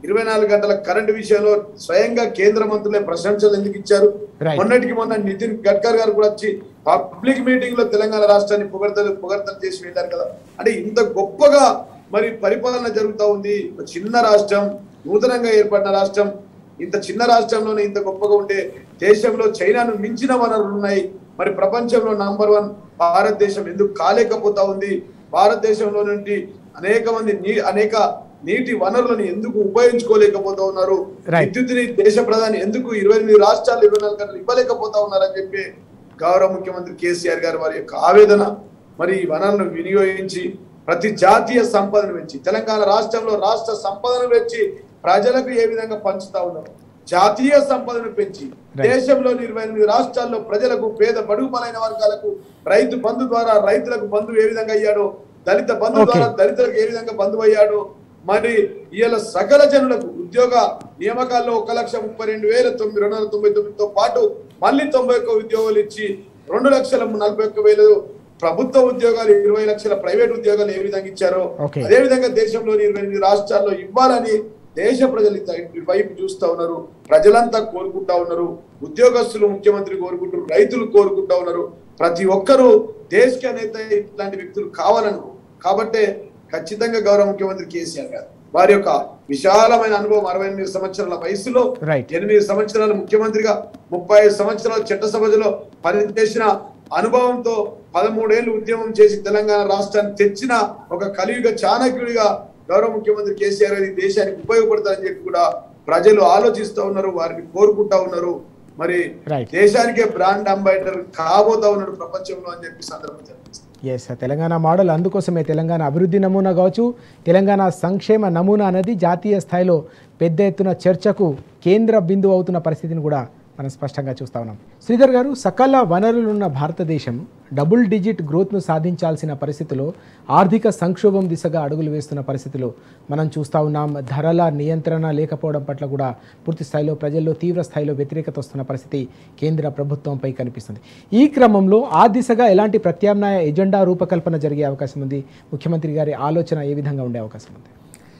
ఇరవై నాలుగు గంటల కరెంటు విషయంలో స్వయంగా కేంద్ర మంత్రులే ప్రశంసలు ఎందుకు ఇచ్చారు Right. మొన్నటికి మొన్న నితిన్ గడ్కర్ గారు కూడా వచ్చి పబ్లిక్ మీటింగ్ లో తెలంగాణ రాష్ట్రాన్ని పొగడతలు పొగడతలు చేసి వెళ్ళారు కదా అంటే ఇంత గొప్పగా మరి పరిపాలన జరుగుతా ఉంది ఒక చిన్న రాష్ట్రం నూతనంగా ఏర్పడిన రాష్ట్రం ఇంత చిన్న రాష్ట్రంలోనే ఇంత గొప్పగా ఉంటే దేశంలో చైనాను మించిన వనరులు ఉన్నాయి మరి ప్రపంచంలో నంబర్ వన్ భారతదేశం ఎందుకు కాలేకపోతా ఉంది భారతదేశంలో నుండి అనేక మంది నీ అనేక నీటి వనరులను ఎందుకు ఉపయోగించుకోలేకపోతా ఉన్నారు Right. విద్యుత్తుని దేశ ప్రధాని ఎందుకు ఇరవై ఎనిమిది రాష్ట్రాలు ఇరవై నాలుగు గంటలు ఇవ్వలేకపోతా ఉన్నారని చెప్పి గౌరవ ముఖ్యమంత్రి కేసీఆర్ గారు వారి యొక్క ఆవేదన మరి ఈ వనరులను వినియోగించి ప్రతి జాతీయ సంపదను పెంచి తెలంగాణ రాష్ట్రంలో రాష్ట్ర సంపదను పెంచి ప్రజలకు ఏ విధంగా పంచుతా ఉన్నారు జాతీయ సంపదను పెంచి Right. దేశంలోని ఇరవై ఎనిమిది రాష్ట్రాల్లో ప్రజలకు పేద బడుగు బలైన వర్గాలకు రైతు బంధు ద్వారా రైతులకు బంధు ఏ విధంగా అయ్యాడో దళిత బంధు Okay. ద్వారా దళితులకు ఏ విధంగా బంధు అయ్యాడో మరి ఇవాళ సకల జనులకు ఉద్యోగ నియామకాల్లో ఒక లక్ష ముప్పై రెండు వేల తొమ్మిది రెండు వందల తొంభై తొమ్మిదితో పాటు మళ్ళీ తొంభై ఒక్క ఉద్యోగాలు ఇచ్చి రెండు లక్షల నలభై ఒక్క వేలు ప్రభుత్వ ఉద్యోగాలు ఇరవై లక్షల ప్రైవేట్ ఉద్యోగాలు ఏ విధంగా ఇచ్చారో Okay. అదే విధంగా దేశంలోని ఇరవై ఎనిమిది రాష్ట్రాల్లో ఇవ్వాలని దేశ ప్రజలు ఇత- వైపు చూస్తా ఉన్నారు ప్రజలంతా కోరుకుంటా ఉన్నారు ఉద్యోగస్తులు ముఖ్యమంత్రి కోరుకుంటారు రైతులు కోరుకుంటా ఉన్నారు ప్రతి ఒక్కరూ దేశకి నేత ఇట్లాంటి వ్యక్తులు కావాలను కాబట్టే ఖచ్చితంగా గౌరవ ముఖ్యమంత్రి కేసీఆర్ గారు వారి యొక్క విశాలమైన అనుభవం అరవై ఎనిమిది సంవత్సరాల వయసులో Right. ఎనిమిది సంవత్సరాలు ముఖ్యమంత్రిగా ముప్పై ఐదు సంవత్సరాలు చట్టసభలో పనిచేసిన అనుభవంతో పదమూడేళ్లు ఉద్యమం చేసి తెలంగాణ రాష్ట్రాన్ని తెచ్చిన ఒక కలియుగ చాణక్యుడిగా గౌరవ ముఖ్యమంత్రి కేసీఆర్ గారు ఈ దేశానికి ఉపయోగపడతారని చెప్పి కూడా ప్రజలు ఆలోచిస్తూ ఉన్నారు వారిని కోరుకుంటా ఉన్నారు మరి Right. దేశానికే బ్రాండ్ అంబాసిడర్ కాబోతా ఉన్నాడు ప్రపంచంలో అని చెప్పి సందర్భం తెలియజేస్తారు. ఎస్ తెలంగాణ మోడల్ అందుకోసమే తెలంగాణ అభివృద్ధి నమూనా కావచ్చు తెలంగాణ సంక్షేమ నమూనా అనేది జాతీయ స్థాయిలో పెద్ద ఎత్తున చర్చకు కేంద్ర బిందువు అవుతున్న పరిస్థితిని కూడా మనం స్పష్టంగా చూస్తా ఉన్నాం శ్రీధర్ గారు సకల వనరులున్న భారతదేశం డబుల్ డిజిట్ గ్రోత్ను సాధించాల్సిన పరిస్థితిలో ఆర్థిక సంక్షోభం దిశగా అడుగులు వేస్తున్న పరిస్థితిలో మనం చూస్తూ ఉన్నాం ధరల నియంత్రణ లేకపోవడం పట్ల కూడా పూర్తి స్థాయిలో ప్రజల్లో తీవ్ర స్థాయిలో వ్యతిరేకత వస్తున్న పరిస్థితి కేంద్ర ప్రభుత్వంపై కనిపిస్తుంది ఈ క్రమంలో ఆ దిశగా ఎలాంటి ప్రత్యామ్నాయ ఎజెండా రూపకల్పన జరిగే అవకాశం ఉంది ముఖ్యమంత్రి గారి ఆలోచన ఏ విధంగా ఉండే అవకాశం ఉంది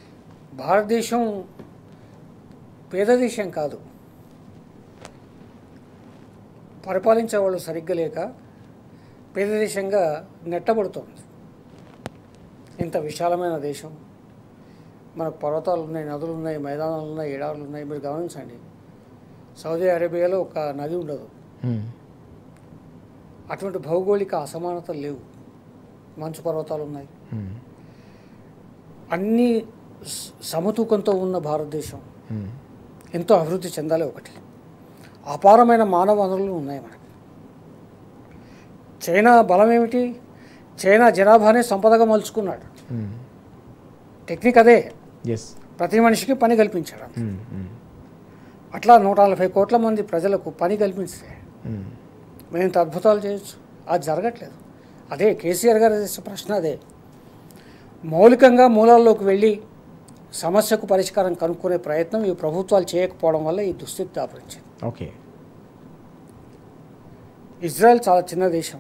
భారతదేశం పేద దేశం కాదు పరిపాలించే వాళ్ళు సరిగ్గా లేక పేద దేశంగా నెట్టబడుతోంది ఇంత విశాలమైన దేశం మనకు పర్వతాలు ఉన్నాయి నదులు ఉన్నాయి మైదానాలు ఉన్నాయి ఎడారులు ఉన్నాయి మీరు గమనించండి సౌదీ అరేబియాలో ఒక నది ఉండదు మ్మ్. అటువంటి భౌగోళిక అసమానతలు లేవు మంచు పర్వతాలు ఉన్నాయి మ్మ్. అన్ని స- సమతూకంతో ఉన్న భారతదేశం మ్మ్. ఎంతో అభివృద్ధి చెందాలి ఒకటి అపారమైన మానవ వనరులు ఉన్నాయి మనకి చైనా బలం ఏమిటి చైనా జనాభానే సంపదగా మలుచుకున్నాడు మ్మ్. టెక్నిక్ అదే ఎస్ ప్రతి మనిషికి పని కల్పించాడు మ్మ్. మ్మ్. అట్లా నూట నలభై కోట్ల మంది ప్రజలకు పని కల్పిస్తే మ్మ్. మేము ఇంత అద్భుతాలు చేయొచ్చు అది జరగట్లేదు అదే కేసీఆర్ గారు చేసే ప్రశ్న అదే మౌలికంగా మూలాల్లోకి వెళ్ళి సమస్యకు పరిష్కారం కనుక్కునే ప్రయత్నం ఈ ప్రభుత్వాలు చేయకపోవడం వల్ల ఈ దుస్థితి దాపరించింది ఓకే ఇజ్రాయెల్ చాలా చిన్న దేశం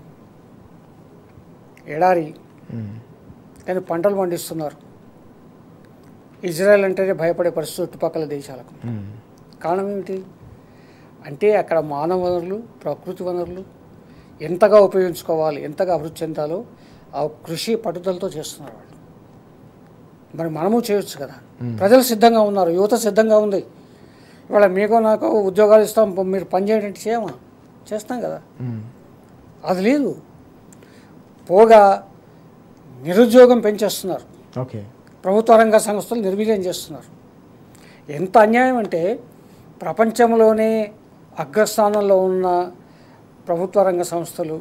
ఎడారి మ్మ్. కానీ పంటలు పండిస్తున్నారు ఇజ్రాయెల్ అంటేనే భయపడే పరిస్థితి చుట్టుపక్కల దేశాలకు మ్మ్. కారణం ఏమిటి అంటే అక్కడ మానవ వనరులు ప్రకృతి వనరులు ఎంతగా ఉపయోగించుకోవాలి ఎంతగా అభివృద్ధి చెందాలో ఆ కృషి పట్టుదలతో చేస్తున్నారు వాళ్ళు మరి మనము చేయొచ్చు కదా ప్రజలు సిద్ధంగా ఉన్నారు యువత సిద్ధంగా ఉంది ఇవాళ మీకు నాకు ఉద్యోగాలు ఇస్తాం మీరు పని చేయండి అంటే చేయమా చేస్తాం కదా మ్మ్. అది లేదు పోగా నిరుద్యోగం పెంచేస్తున్నారు ఓకే ప్రభుత్వ రంగ సంస్థలు నిర్వీర్యం చేస్తున్నారు ఎంత అన్యాయం అంటే ప్రపంచంలోనే అగ్రస్థానంలో ఉన్న ప్రభుత్వ రంగ సంస్థలు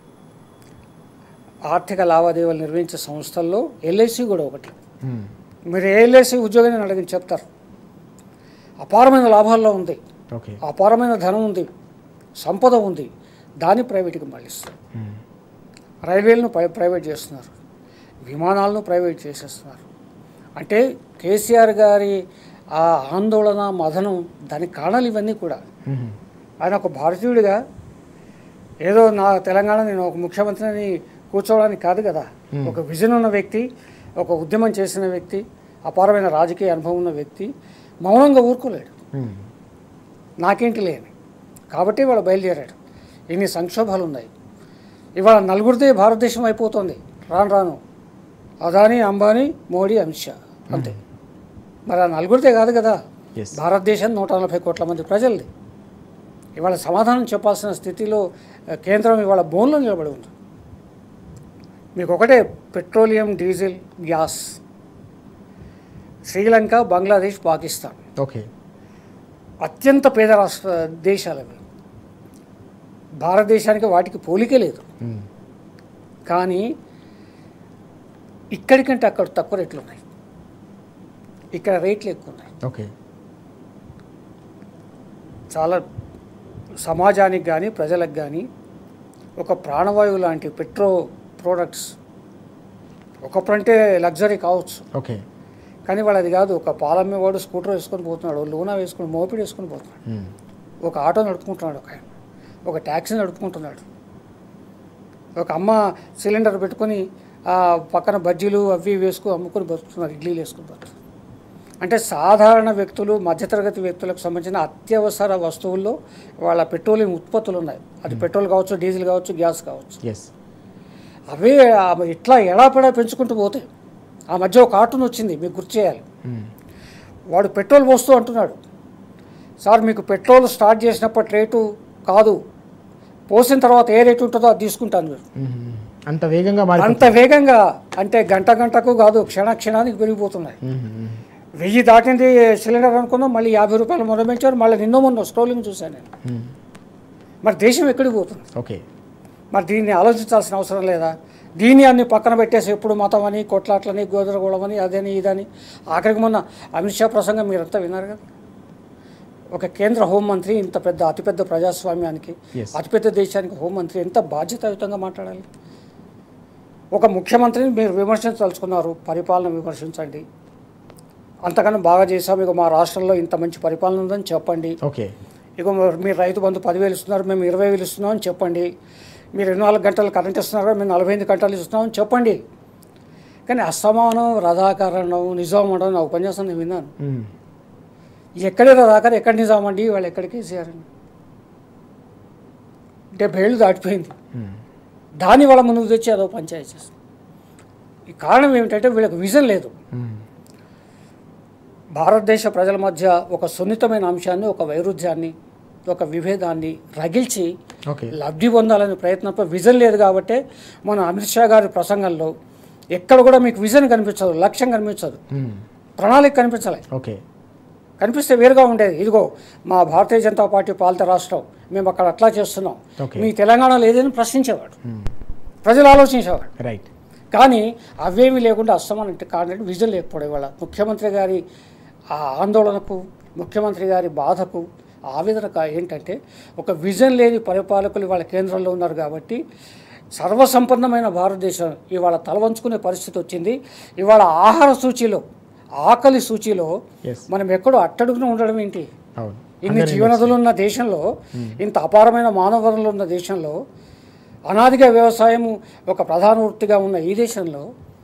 ఆర్థిక లావాదేవీలు నిర్వహించే సంస్థల్లో ఎల్ఐసి కూడా ఒకటి మ్మ్. మీరు ఏ ఎల్ఐసి ఉద్యోగాన్ని అడిగి చెప్తారు అపారమైన లాభాల్లో ఉంది ఓకే అపారమైన ధనం ఉంది సంపద ఉంది దాన్ని ప్రైవేట్కి మళ్ళిస్తారు మ్మ్. రైల్వేలను ప్రై ప్రైవేట్ చేస్తున్నారు విమానాలను ప్రైవేట్ చేసేస్తున్నారు అంటే కేసీఆర్ గారి ఆ ఆందోళన మదనం దానికి కారణాలు ఇవన్నీ కూడా మ్మ్. ఆయన ఒక భారతీయుడిగా ఏదో నా తెలంగాణ నేను ఒక ముఖ్యమంత్రిని కూర్చోవడానికి కాదు కదా ఒక విజన్ ఉన్న వ్యక్తి ఒక ఉద్యమం చేసిన వ్యక్తి అపారమైన రాజకీయ అనుభవం ఉన్న వ్యక్తి మౌనంగా ఊరుకోలేడు మ్మ్. నాకేంటి లేని కాబట్టి ఇవాళ బయలుదేరాడు ఇన్ని సంక్షోభాలు ఉన్నాయి ఇవాళ నలుగురిదే భారతదేశం అయిపోతుంది రాను రాను అదానీ అంబానీ మోడీ అమిత్ షా అంతే మరి ఆ నలుగురిదే కాదు కదా ఎస్ భారతదేశం నూట నలభై కోట్ల మంది ప్రజలది ఇవాళ సమాధానం చెప్పాల్సిన స్థితిలో ఆ, కేంద్రం ఇవాళ బోన్లో నిలబడి ఉంది మీకు ఒకటే petroleum diesel gas Sri Lanka Bangladesh Pakistan okay అత్యంత పేద రాష్ట్ర దేశాలు అవి భారతదేశానికి వాటికి పోలికే లేదు మ్మ్. కానీ ఇక్కడికంటే అక్కడ తక్కువ రేట్లు ఉన్నాయి ఇక్కడ రేట్లు ఎక్కువ ఉన్నాయి ఓకే చాలా సమాజానికి కానీ ప్రజలకు కానీ ఒక ప్రాణవాయువు లాంటి పెట్రో ప్రోడక్ట్స్ ఒకప్పుడంటే లగ్జరీ కావచ్చు ఓకే కానీ వాడు అది కాదు ఒక పాలమ్మేవాడు స్కూటర్ వేసుకొని పోతున్నాడు లూనా వేసుకొని మోపిడి వేసుకొని పోతున్నాడు మ్మ్. ఒక ఆటో నడుపుకుంటున్నాడు ఒక ఆయన ఒక ట్యాక్సీ నడుపుకుంటున్నాడు ఒక అమ్మ సిలిండర్ పెట్టుకొని ఆ పక్కన బజ్జీలు అవి ఇవి వేసుకొని అమ్ముకొని బతుకుతున్నారు ఇడ్లీలు వేసుకొని బతుకుతున్నారు అంటే సాధారణ వ్యక్తులు మధ్యతరగతి వ్యక్తులకు సంబంధించిన అత్యవసర వస్తువుల్లో వాళ్ళ పెట్రోలియం ఉత్పత్తులు ఉన్నాయి అది పెట్రోల్ కావచ్చు డీజిల్ కావచ్చు గ్యాస్ కావచ్చు ఎస్ అవే ఆ ఇట్లా ఎడాపెడా పెంచుకుంటూ పోతాయి ఆ మధ్య ఒక కార్టూన్ వచ్చింది మీకు గుర్తు చేయాలి మ్మ్. వాడు పెట్రోల్ పోస్తూ అంటున్నాడు సార్ మీకు పెట్రోల్ స్టార్ట్ చేసినప్పటి రేటు కాదు పోసిన తర్వాత ఏ రేటు ఉంటుందో అది తీసుకుంటాను మీరు మ్మ్. అంత వేగంగా మారి అంత వేగంగా అంటే గంట గంటకు కాదు క్షణ క్షణానికి పెరిగిపోతున్నాయి మ్మ్. వెయ్యి దాటింది సిలిండర్ అనుకుందాం మళ్ళీ యాభై రూపాయలు మొదలు పెంచారు మళ్ళీ నిన్న మొన్న స్క్రోలింగ్ చూశాను నేను మ్మ్. మరి దేశం ఎక్కడికి పోతుంది ఓకే మరి దీన్ని ఆలోచించాల్సిన అవసరం లేదా దీన్ని అన్ని పక్కన పెట్టేసి ఎప్పుడు మతం అని కొట్లాట్లని గోదరగోళం అని అదని ఇదని ఆఖరికి మొన్న అమిత్ షా ప్రసంగం మీరంతా విన్నారు కదా ఒక కేంద్ర హోంమంత్రి ఇంత పెద్ద అతిపెద్ద ప్రజాస్వామ్యానికి Yes. అతిపెద్ద దేశానికి హోంమంత్రి ఎంత బాధ్యతాయుతంగా మాట్లాడాలి ఒక ముఖ్యమంత్రిని మీరు విమర్శించదలుచుకున్నారు పరిపాలన విమర్శించండి అంతకన్నా బాగా చేశాం ఇక మా రాష్ట్రంలో ఇంత మంచి పరిపాలన ఉందని చెప్పండి ఓకే ఇక మరి మీరు రైతు బంధు పదివేలు ఇస్తున్నారు మేము ఇరవై వేలు ఇస్తున్నాం అని చెప్పండి మీరు ఇరవై నాలుగు గంటలు కరెంట్ ఇస్తున్నారు మేము నలభై ఎనిమిది గంటలు ఇస్తున్నాం అని చెప్పండి కానీ అసమానం రథాకరణం నిజాం అనడం నా ఉపన్యాసం నేను విన్నాను మ్మ్. ఎక్కడే రథాకర్ ఎక్కడ నిజాం అండి వాళ్ళు ఎక్కడికి వేసారని డెబ్బై ఏళ్ళు దాటిపోయింది మ్మ్. దాన్ని వాళ్ళ ముందుకు తెచ్చి అదో పంచాయతీ చేస్తుంది ఈ కారణం ఏమిటంటే వీళ్ళకి విజన్ లేదు మ్మ్. భారతదేశ ప్రజల మధ్య ఒక సున్నితమైన అంశాన్ని ఒక వైరుధ్యాన్ని ఒక విభేదాన్ని రగిల్చి ఓకే లబ్ధి పొందాలనే ప్రయత్నంపై విజన్ లేదు కాబట్టే మన అమిత్ షా గారి ప్రసంగంలో ఎక్కడ కూడా మీకు విజన్ కనిపించదు లక్ష్యం కనిపించదు మ్మ్. ప్రణాళిక కనిపించలే ఓకే కనిపిస్తే వేరుగా ఉండేది ఇదిగో మా భారతీయ జనతా పార్టీ పాలిత రాష్ట్రం మేము అక్కడ అట్లా చేస్తున్నాం Okay. మీ తెలంగాణలో ఏదైనా ప్రశ్నించేవాడు మ్మ్. ప్రజలు ఆలోచించేవాడు రైట్ కానీ అవేమీ లేకుండా అస్తమానం అంటే కారణం విజన్ లేకపోవడం వల్ల ముఖ్యమంత్రి గారి ఆ ఆందోళనకు ముఖ్యమంత్రి గారి బాధకు ఆవేదనకు ఏంటంటే ఒక విజన్ లేని పరిపాలకులు ఇవాళ కేంద్రంలో ఉన్నారు కాబట్టి సర్వసంపన్నమైన భారతదేశం ఇవాళ తలవంచుకునే పరిస్థితి వచ్చింది ఇవాళ ఆహార సూచీలో ఆకలి సూచీలో ఎస్ మనం ఎక్కడో అట్టడుగున ఉండడం ఏంటి అవును ఇన్ని జీవనదులు ఉన్న దేశంలో ఇంత అపారమైన మానవ వనరులు ఉన్న దేశంలో అనాదిగా వ్యవసాయము ఒక ప్రధాన వృత్తిగా ఉన్న ఈ దేశంలో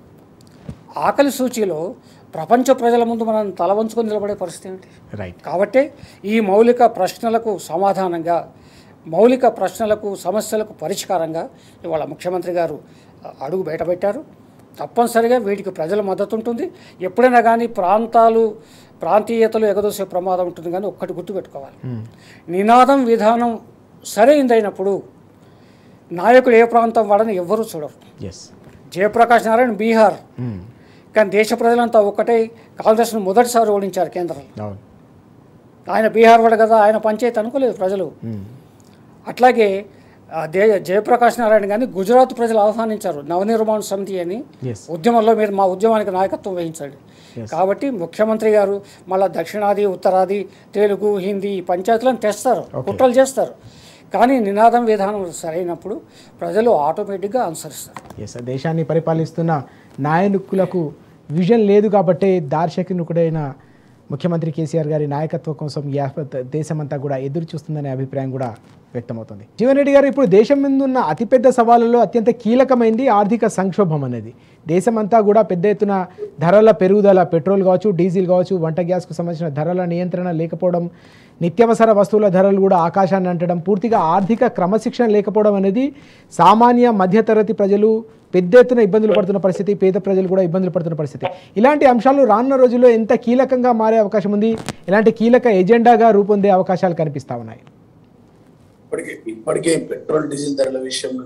ఆకలి సూచీలో ప్రపంచ ప్రజల ముందు మనం తల వంచుకొని నిలబడే పరిస్థితి ఏంటి రైట్ కాబట్టి ఈ మౌలిక ప్రశ్నలకు సమాధానంగా మౌలిక ప్రశ్నలకు సమస్యలకు పరిష్కారంగా ఇవాళ ముఖ్యమంత్రి గారు అడుగు బయటపెట్టారు తప్పనిసరిగా వీటికి ప్రజల మద్దతు ఉంటుంది ఎప్పుడైనా కానీ ప్రాంతాలు ప్రాంతీయతలు ఎగదోసే ప్రమాదం ఉంటుంది కానీ ఒక్కటి గుర్తుపెట్టుకోవాలి మ్మ్. నినాదం విధానం సరైందైనప్పుడు నాయకుడు ఏ ప్రాంతం వాడని ఎవ్వరూ చూడరు ఎస్ జయప్రకాష్ నారాయణ బీహార్ మ్మ్. కానీ దేశ ప్రజలంతా ఒక్కటే కాంగ్రెస్ను మొదటిసారి ఓడించారు కేంద్రంలో అవును ఆయన బీహార్ వాడు కదా ఆయన పంచాయతీ అనుకోలేదు ప్రజలు మ్మ్. అట్లాగే ఆ, దే జయప్రకాష్ నారాయణ గారిని గుజరాత్ ప్రజలు ఆహ్వానించారు నవనిర్మాణ సమితి అని ఎస్ ఉద్యమంలో మీరు మా ఉద్యమానికి నాయకత్వం వహించండి Yes. కాబట్టి ముఖ్యమంత్రి గారు మళ్ళీ దక్షిణాది ఉత్తరాది తెలుగు హిందీ ఈ పంచాయతీలను తెస్తారు Okay. కుట్రలు చేస్తారు కానీ నినాదం విధానం సరైనప్పుడు ప్రజలు ఆటోమేటిక్గా అనుసరిస్తారు ఎస్ దేశాన్ని పరిపాలిస్తున్న నాయకులకు విజన్ లేదు కాబట్టే దార్శనికుడైన ముఖ్యమంత్రి కేసీఆర్ గారి నాయకత్వం కోసం యావత్ దేశమంతా కూడా ఎదురు చూస్తుందనే అభిప్రాయం కూడా వ్యక్తమవుతుంది జీవన్ రెడ్డి గారు ఇప్పుడు దేశం ముందున్న అతిపెద్ద సవాళ్ళలో అత్యంత కీలకమైంది ఆర్థిక సంక్షోభం అనేది దేశమంతా కూడా పెద్ద ఎత్తున ధరల పెరుగుదల పెట్రోల్ కావచ్చు డీజిల్ కావచ్చు వంట గ్యాస్కు సంబంధించిన ధరల నియంత్రణ లేకపోవడం నిత్యావసర వస్తువుల ధరలు కూడా ఆకాశాన్ని అంటడం పూర్తిగా ఆర్థిక క్రమశిక్షణ లేకపోవడం అనేది సామాన్య మధ్యతరగతి ప్రజలు పెద్ద ఎత్తున ఇబ్బందులు పడుతున్న పరిస్థితి పేద ప్రజలు కూడా ఇబ్బందులు పడుతున్న పరిస్థితి ఇలాంటి అంశాలు రానున్న రోజుల్లో ఎంత కీలకంగా మారే అవకాశం ఉంది ఇలాంటి కీలక ఎజెండాగా రూపొందే అవకాశాలు కనిపిస్తా ఉన్నాయి ఇప్పటికే ఇప్పటికే పెట్రోల్ డీజిల్ ధరల విషయంలో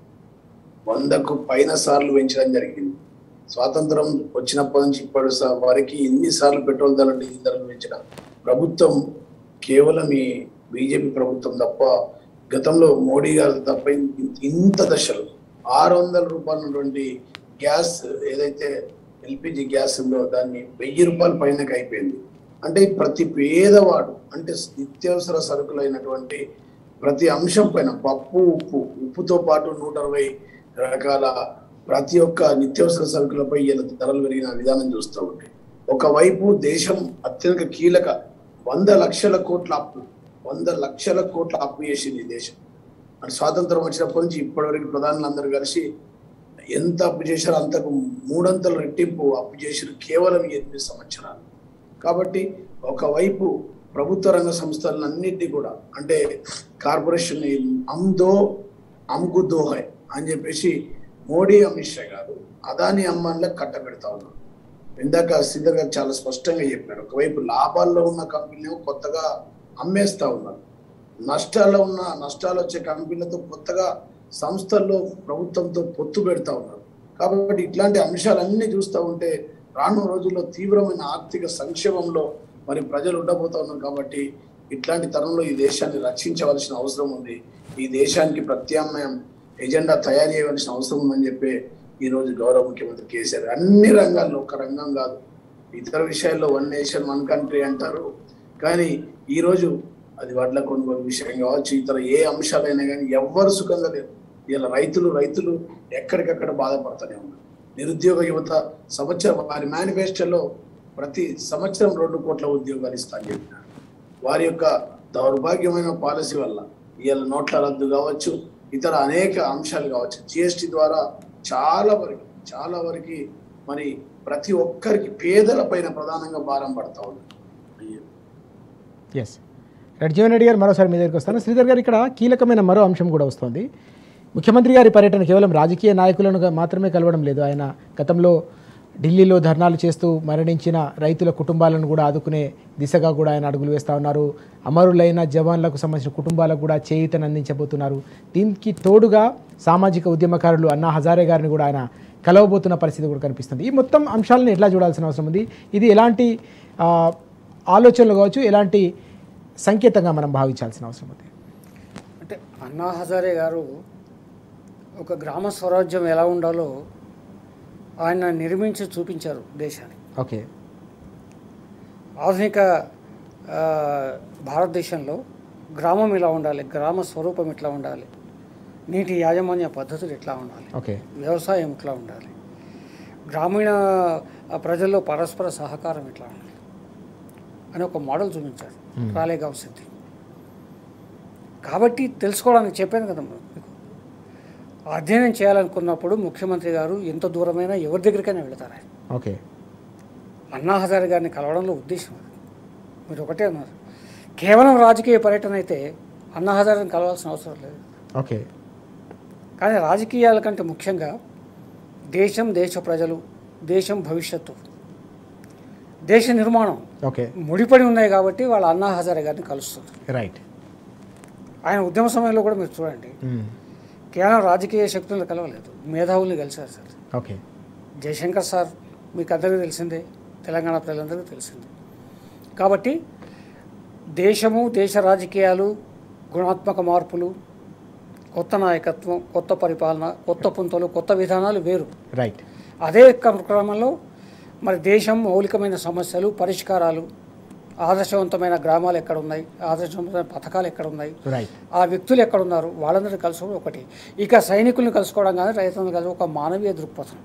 వందకు పైన సార్లు పెంచడం జరిగింది స్వాతంత్రం వచ్చినప్పటి నుంచి ఇప్పటి స- వరకు ఎన్ని సార్లు పెట్రోల్ ధరలు డీజిల్ ధరలు పెంచిన ప్రభుత్వం కేవలం ఈ బీజేపీ ప్రభుత్వం తప్ప గతంలో మోడీ గారు తప్ప ఇన్- ఇంత దశలు ఆరు వందల రూపాయల ఉన్నటువంటి గ్యాస్ ఏదైతే ఎల్పిజి గ్యాస్ ఉందో దాన్ని వెయ్యి రూపాయల పైనకి అయిపోయింది అంటే ప్రతి పేదవాడు అంటే నిత్యావసర సరుకులైనటువంటి ప్రతి అంశం పైన పప్పు ఉప్పు ఉప్పుతో పాటు నూట అరవై రకాల ప్రతి ఒక్క నిత్యావసర సరుకులపై ఇలా ధరలు పెరిగిన విధానం చూస్తూ ఉంటే ఒకవైపు దేశం అత్యంత కీలక వంద లక్షల కోట్ల అప్పు వంద లక్షల కోట్ల అప్పు చేసింది ఈ దేశం అంటే స్వాతంత్రం వచ్చినప్పటి నుంచి ఇప్పటివరకు ప్రధానులు అందరూ కలిసి ఎంత అప్పు చేశారో అంతకు మూడంతల రెట్టింపు అప్పు చేశారు కేవలం ఈ ఎనిమిది సంవత్సరాలు కాబట్టి ఒకవైపు ప్రభుత్వ రంగ సంస్థలన్నింటినీ కూడా అంటే కార్పొరేషన్ అమ్దో అమ్కు దోహై అని చెప్పేసి మోడీ అమిత్ షా గారు అదాని అమ్మాన్లకు కట్టబెడతా ఉన్నారు ఇందాక శ్రీధర్ గారు చాలా స్పష్టంగా చెప్పారు ఒకవైపు లాభాల్లో ఉన్న కంపెనీలు కొత్తగా అమ్మేస్తా ఉన్నారు నష్టాల్లో ఉన్న నష్టాలు వచ్చే కంపెనీలతో కొత్తగా సంస్థల్లో ప్రభుత్వంతో పొత్తు పెడతా ఉన్నారు కాబట్టి ఇట్లాంటి అంశాలన్నీ చూస్తూ ఉంటే రానున్న రోజుల్లో తీవ్రమైన ఆర్థిక సంక్షేమంలో మరి ప్రజలు ఉండబోతా ఉన్నారు కాబట్టి ఇట్లాంటి తరంలో ఈ దేశాన్ని రక్షించవలసిన అవసరం ఉంది ఈ దేశానికి ప్రత్యామ్నాయం ఎజెండా తయారు చేయవలసిన అవసరం ఉందని చెప్పి ఈ రోజు గౌరవ ముఖ్యమంత్రి కేసీఆర్ అన్ని రంగాల్లో ఒక రంగం కాదు ఇతర విషయాల్లో వన్ నేషన్ వన్ కంట్రీ అంటారు కానీ ఈ రోజు అది వడ్ల కొనుగోలు విషయం కావచ్చు ఇతర ఏ అంశాలైనా కానీ ఎవ్వరు సుఖంగా లేరు ఇలా రైతులు రైతులు ఎక్కడికక్కడ బాధపడుతూనే ఉన్నారు నిరుద్యోగ యువత సంవత్సరం వారి మేనిఫెస్టోలో ప్రతి సంవత్సరం రెండు కోట్ల ఉద్యోగాలు ఇస్తా అని చెప్పినారు వారి యొక్క దౌర్భాగ్యమైన పాలసీ వల్ల ఇవాళ నోట్ల రద్దు కావచ్చు ఇతర అనేక అంశాలు కావచ్చు జిఎస్టి ద్వారా చాలా వరకు చాలా వరకు మరి ప్రతి ఒక్కరికి పేదల పైన ప్రధానంగా భారం పడతా ఉంది ఎస్ రైట్ జీవన్ రెడ్డి గారు మరోసారి మీ దగ్గరికి వస్తాను శ్రీధర్ గారు ఇక్కడ కీలకమైన మరో అంశం కూడా వస్తుంది ముఖ్యమంత్రి గారి పర్యటన కేవలం రాజకీయ నాయకులను గా- మాత్రమే కలవడం లేదు ఆయన గతంలో ఢిల్లీలో ధర్నాలు చేస్తూ మరణించిన రైతుల కుటుంబాలను కూడా ఆదుకునే దిశగా కూడా ఆయన అడుగులు వేస్తూ ఉన్నారు అమరులైన జవాన్లకు సంబంధించిన కుటుంబాలకు కూడా చేయూతను అందించబోతున్నారు దీనికి తోడుగా సామాజిక ఉద్యమకారులు అన్నా హజారే గారిని కూడా ఆయన కలవబోతున్న పరిస్థితి కూడా కనిపిస్తుంది ఈ మొత్తం అంశాలను ఎట్లా చూడాల్సిన అవసరం ఉంది ఇది ఎలాంటి ఆ, ఆలోచనలు కావచ్చు ఎలాంటి సంకేతంగా మనం భావించాల్సిన అవసరం ఉంది అంటే అన్నా హజారే గారు ఒక గ్రామ స్వరాజ్యం ఎలా ఉండాలో ఆయన నిర్మించి చూపించారు దేశానికి ఓకే ఆధునిక ఆ, భారతదేశంలో గ్రామం ఇలా ఉండాలి గ్రామ స్వరూపం ఇట్లా ఉండాలి నీటి యాజమాన్య పద్ధతులు ఎట్లా ఉండాలి ఓకే వ్యవసాయం ఎట్లా ఉండాలి గ్రామీణ ఆ, ప్రజల్లో పరస్పర సహకారం ఎట్లా ఉండాలి అని ఒక మోడల్ చూపించారు రాలేగావ్ సిద్ధి కాబట్టి తెలుసుకోవడానికి చెప్పాను కదా మీకు అధ్యయనం చేయాలనుకున్నప్పుడు ముఖ్యమంత్రి గారు ఎంత దూరమైనా ఎవరి దగ్గరికైనా వెళతారు ఆయన ఓకే అన్నా హజారే గారిని కలవడంలో ఉద్దేశం అది మీరు ఒకటే అన్నారు కేవలం రాజకీయ పర్యటన అయితే అన్నా హజారేని కలవాల్సిన అవసరం లేదు ఓకే కానీ రాజకీయాల కంటే ముఖ్యంగా దేశం దేశ ప్రజలు దేశం భవిష్యత్తు దేశ నిర్మాణం ఓకే ముడిపడి ఉన్నాయి కాబట్టి వాళ్ళ అన్నా హజారే గారిని కలుస్తుంది రైట్ ఆయన ఉద్యమ సమయంలో కూడా మీరు చూడండి కేవలం రాజకీయ శక్తులను కలవలేదు మేధావుల్ని కలిశారు సార్ ఓకే జయశంకర్ సార్ మీకు అందరికీ తెలిసిందే తెలంగాణ ప్రజలందరికీ తెలిసిందే కాబట్టి దేశము దేశ రాజకీయాలు గుణాత్మక మార్పులు కొత్త నాయకత్వం కొత్త పరిపాలన కొత్త పుంతలు కొత్త విధానాలు వేరు రైట్ అదే క్రమంలో మరి దేశం మౌలికమైన సమస్యలు పరిష్కారాలు ఆదర్శవంతమైన గ్రామాలు ఎక్కడ ఉన్నాయి ఆదర్శవంతమైన పథకాలు ఎక్కడ ఉన్నాయి రైట్ ఆ వ్యక్తులు ఎక్కడ ఉన్నారు వాళ్ళందరూ కలుసుకోవడం ఒకటి ఇక సైనికుల్ని కలుసుకోవడం కానీ రైతులను కలిసి ఒక మానవీయ దృక్పథం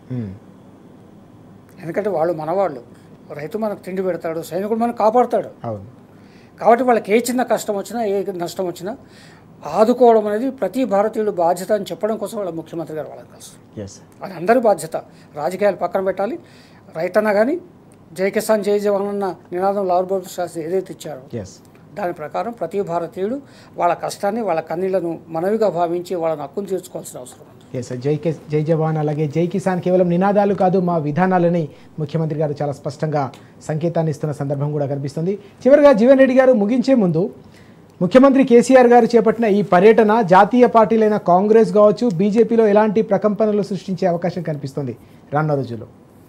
ఎందుకంటే వాళ్ళు మనవాళ్ళు రైతు మనకు తిండి పెడతాడు సైనికుడు మనకు కాపాడుతాడు అవును కాబట్టి వాళ్ళకి ఏ చిన్న కష్టం వచ్చినా ఏ నష్టం వచ్చినా ఆదుకోవడం అనేది ప్రతి భారతీయుడు బాధ్యత అని చెప్పడం కోసం వాళ్ళ ముఖ్యమంత్రి గారు వాళ్ళకి తెలుసు ఎస్ అది అందరి బాధ్యత రాజకీయాలు పక్కన పెట్టాలి రైతన్న కానీ జై కిసాన్ జై జవాన్ అన్న నినాదం లాల్ బహదూర్ శాస్త్రి ఏదైతే ఇచ్చారో ఎస్ దాని ప్రకారం ప్రతి భారతీయుడు వాళ్ళ కష్టాన్ని వాళ్ళ కన్నీళ్లను మనవిగా భావించి వాళ్ళని హక్కును తీర్చుకోవాల్సిన అవసరం ఉంది ఎస్ జై కే జై జవాన్ అలాగే జై కిసాన్ కేవలం నినాదాలు కాదు మా విధానాలని ముఖ్యమంత్రి గారు చాలా స్పష్టంగా సంకేతాన్ని ఇస్తున్న సందర్భం కూడా కనిపిస్తుంది చివరిగా జీవన్ రెడ్డి గారు ముగించే ముందు ముఖ్యమంత్రి కేసీఆర్ గారు చేపట్టిన ఈ పర్యటన జాతీయ పార్టీలైన కాంగ్రెస్ కావచ్చు బీజేపీలో ఎలాంటి ప్రకంపనలు సృష్టించే అవకాశం కనిపిస్తుంది రానున్న రోజుల్లో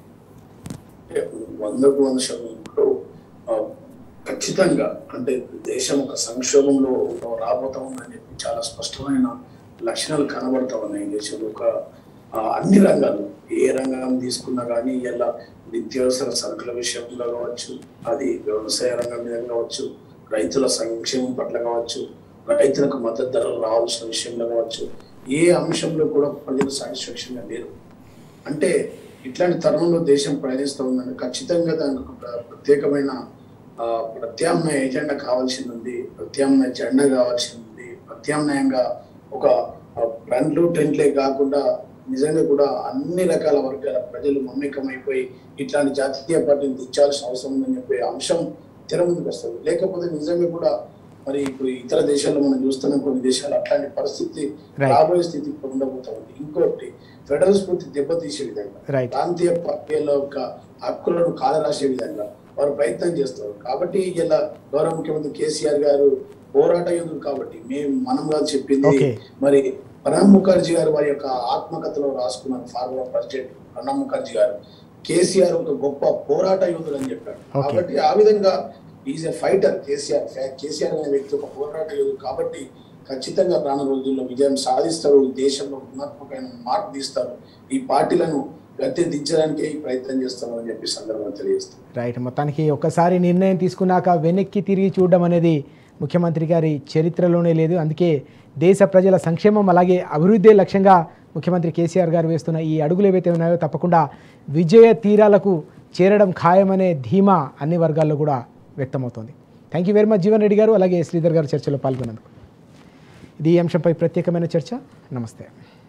వందకు వంద శాతం ఇప్పుడు ఆ, ఖచ్చితంగా అంటే దేశం ఒక సంక్షోభంలో రాబోతా ఉందని చెప్పి చాలా స్పష్టమైన లక్షణాలు కనబడతా ఉన్నాయి దేశంలో ఒక ఆ, అన్ని రంగాలు ఏ రంగం తీసుకున్నా కానీ ఇలా నిత్యావసర సరుకుల విషయంలో కావచ్చు అది వ్యవసాయ రంగం మీద కావచ్చు రైతుల సంక్షేమం పట్ల కావచ్చు రైతులకు మద్దతు ధరలు రావాల్సిన విషయంలో కావచ్చు ఏ అంశంలో కూడా ప్రజలు సాటిస్ఫాక్షన్ గా లేరు అంటే ఇట్లాంటి తరుణంలో దేశం ప్రయాణిస్తూ ఉందని ఖచ్చితంగా దానికి ఒక ప్ర- ప్రత్యేకమైన ఆ, ప్రత్యామ్నాయ ఎజెండా కావాల్సింది ఉంది ప్రత్యామ్నాయ జెండా కావాల్సింది ఉంది ప్రత్యామ్నాయంగా ఒక ఆ, బండ్లు టెంట్లే కాకుండా నిజంగా కూడా అన్ని రకాల వర్గాల ప్రజలు మమేకమైపోయి ఇట్లాంటి జాతీయ పార్టీని తెచ్చాల్సిన అవసరం ఉందని చెప్పే అంశం తెర ముందుకు వస్తుంది లేకపోతే నిజంగా కూడా మరి ఇప్పుడు ఇతర దేశాల్లో మనం చూస్తున్నాం కొన్ని దేశాలు అట్లాంటి పరిస్థితి Right. రాబోయే స్థితి ఇప్పుడు ఉండబోతా ఉంది ఇంకోటి ఫెడరల్ స్ఫూర్తి దెబ్బతీసే విధంగా Right. ప్రాంతీయ పార్టీల యొక్క హక్కులను కాలరాసే విధంగా వారు ప్రయత్నం చేస్తారు కాబట్టి ఇలా గౌరవ ముఖ్యమంత్రి కేసీఆర్ గారు పోరాట యోధులు కాబట్టి మేము మనం కాదు చెప్పింది Okay. మరి ప్రణబ్ ముఖర్జీ గారు వారి యొక్క ఆత్మకథలో రాసుకున్నారు ఫార్మర్ ప్రెసిడెంట్ ప్రణబ్ ముఖర్జీ గారు కేసీఆర్ ఒక గొప్ప పోరాట యోధుడు అని చెప్పాడు Okay. కాబట్టి ఆ విధంగా is a fighter KCR KCR అనే వ్యక్తి ఒక పోరాట యోధుడు కాబట్టి ఖచ్చితంగా రానున్న రోజుల్లో విజయం సాధిస్తారు ఈ దేశంలో గుణాత్మకమైన మార్పు తీస్తారు ఈ పార్టీలను గద్దె దించడానికే ఈ ప్రయత్నం చేస్తారు అని చెప్పి సందర్భంగా తెలియజేస్తారు రైట్ మొత్తానికి ఒక్కసారి నిర్ణయం తీసుకున్నాక వెనక్కి తిరిగి చూడడం అనేది ముఖ్యమంత్రి గారి చరిత్రలోనే లేదు అందుకే దేశ ప్రజల సంక్షేమం అలాగే అభివృద్ధి లక్ష్యంగా ముఖ్యమంత్రి కేసీఆర్ గారు వేస్తున్న ఈ అడుగులు ఏవైతే ఉన్నాయో తప్పకుండా విజయ తీరాలకు చేరడం ఖాయమనే ధీమా అన్ని వర్గాల్లో కూడా వ్యక్తమవుతోంది thank you very much Jeevan Reddy garu అలాగే శ్రీధర్ గారు చర్చలో పాల్గొన్నందుకు ఇది ఈ అంశంపై ప్రత్యేకమైన చర్చ నమస్తే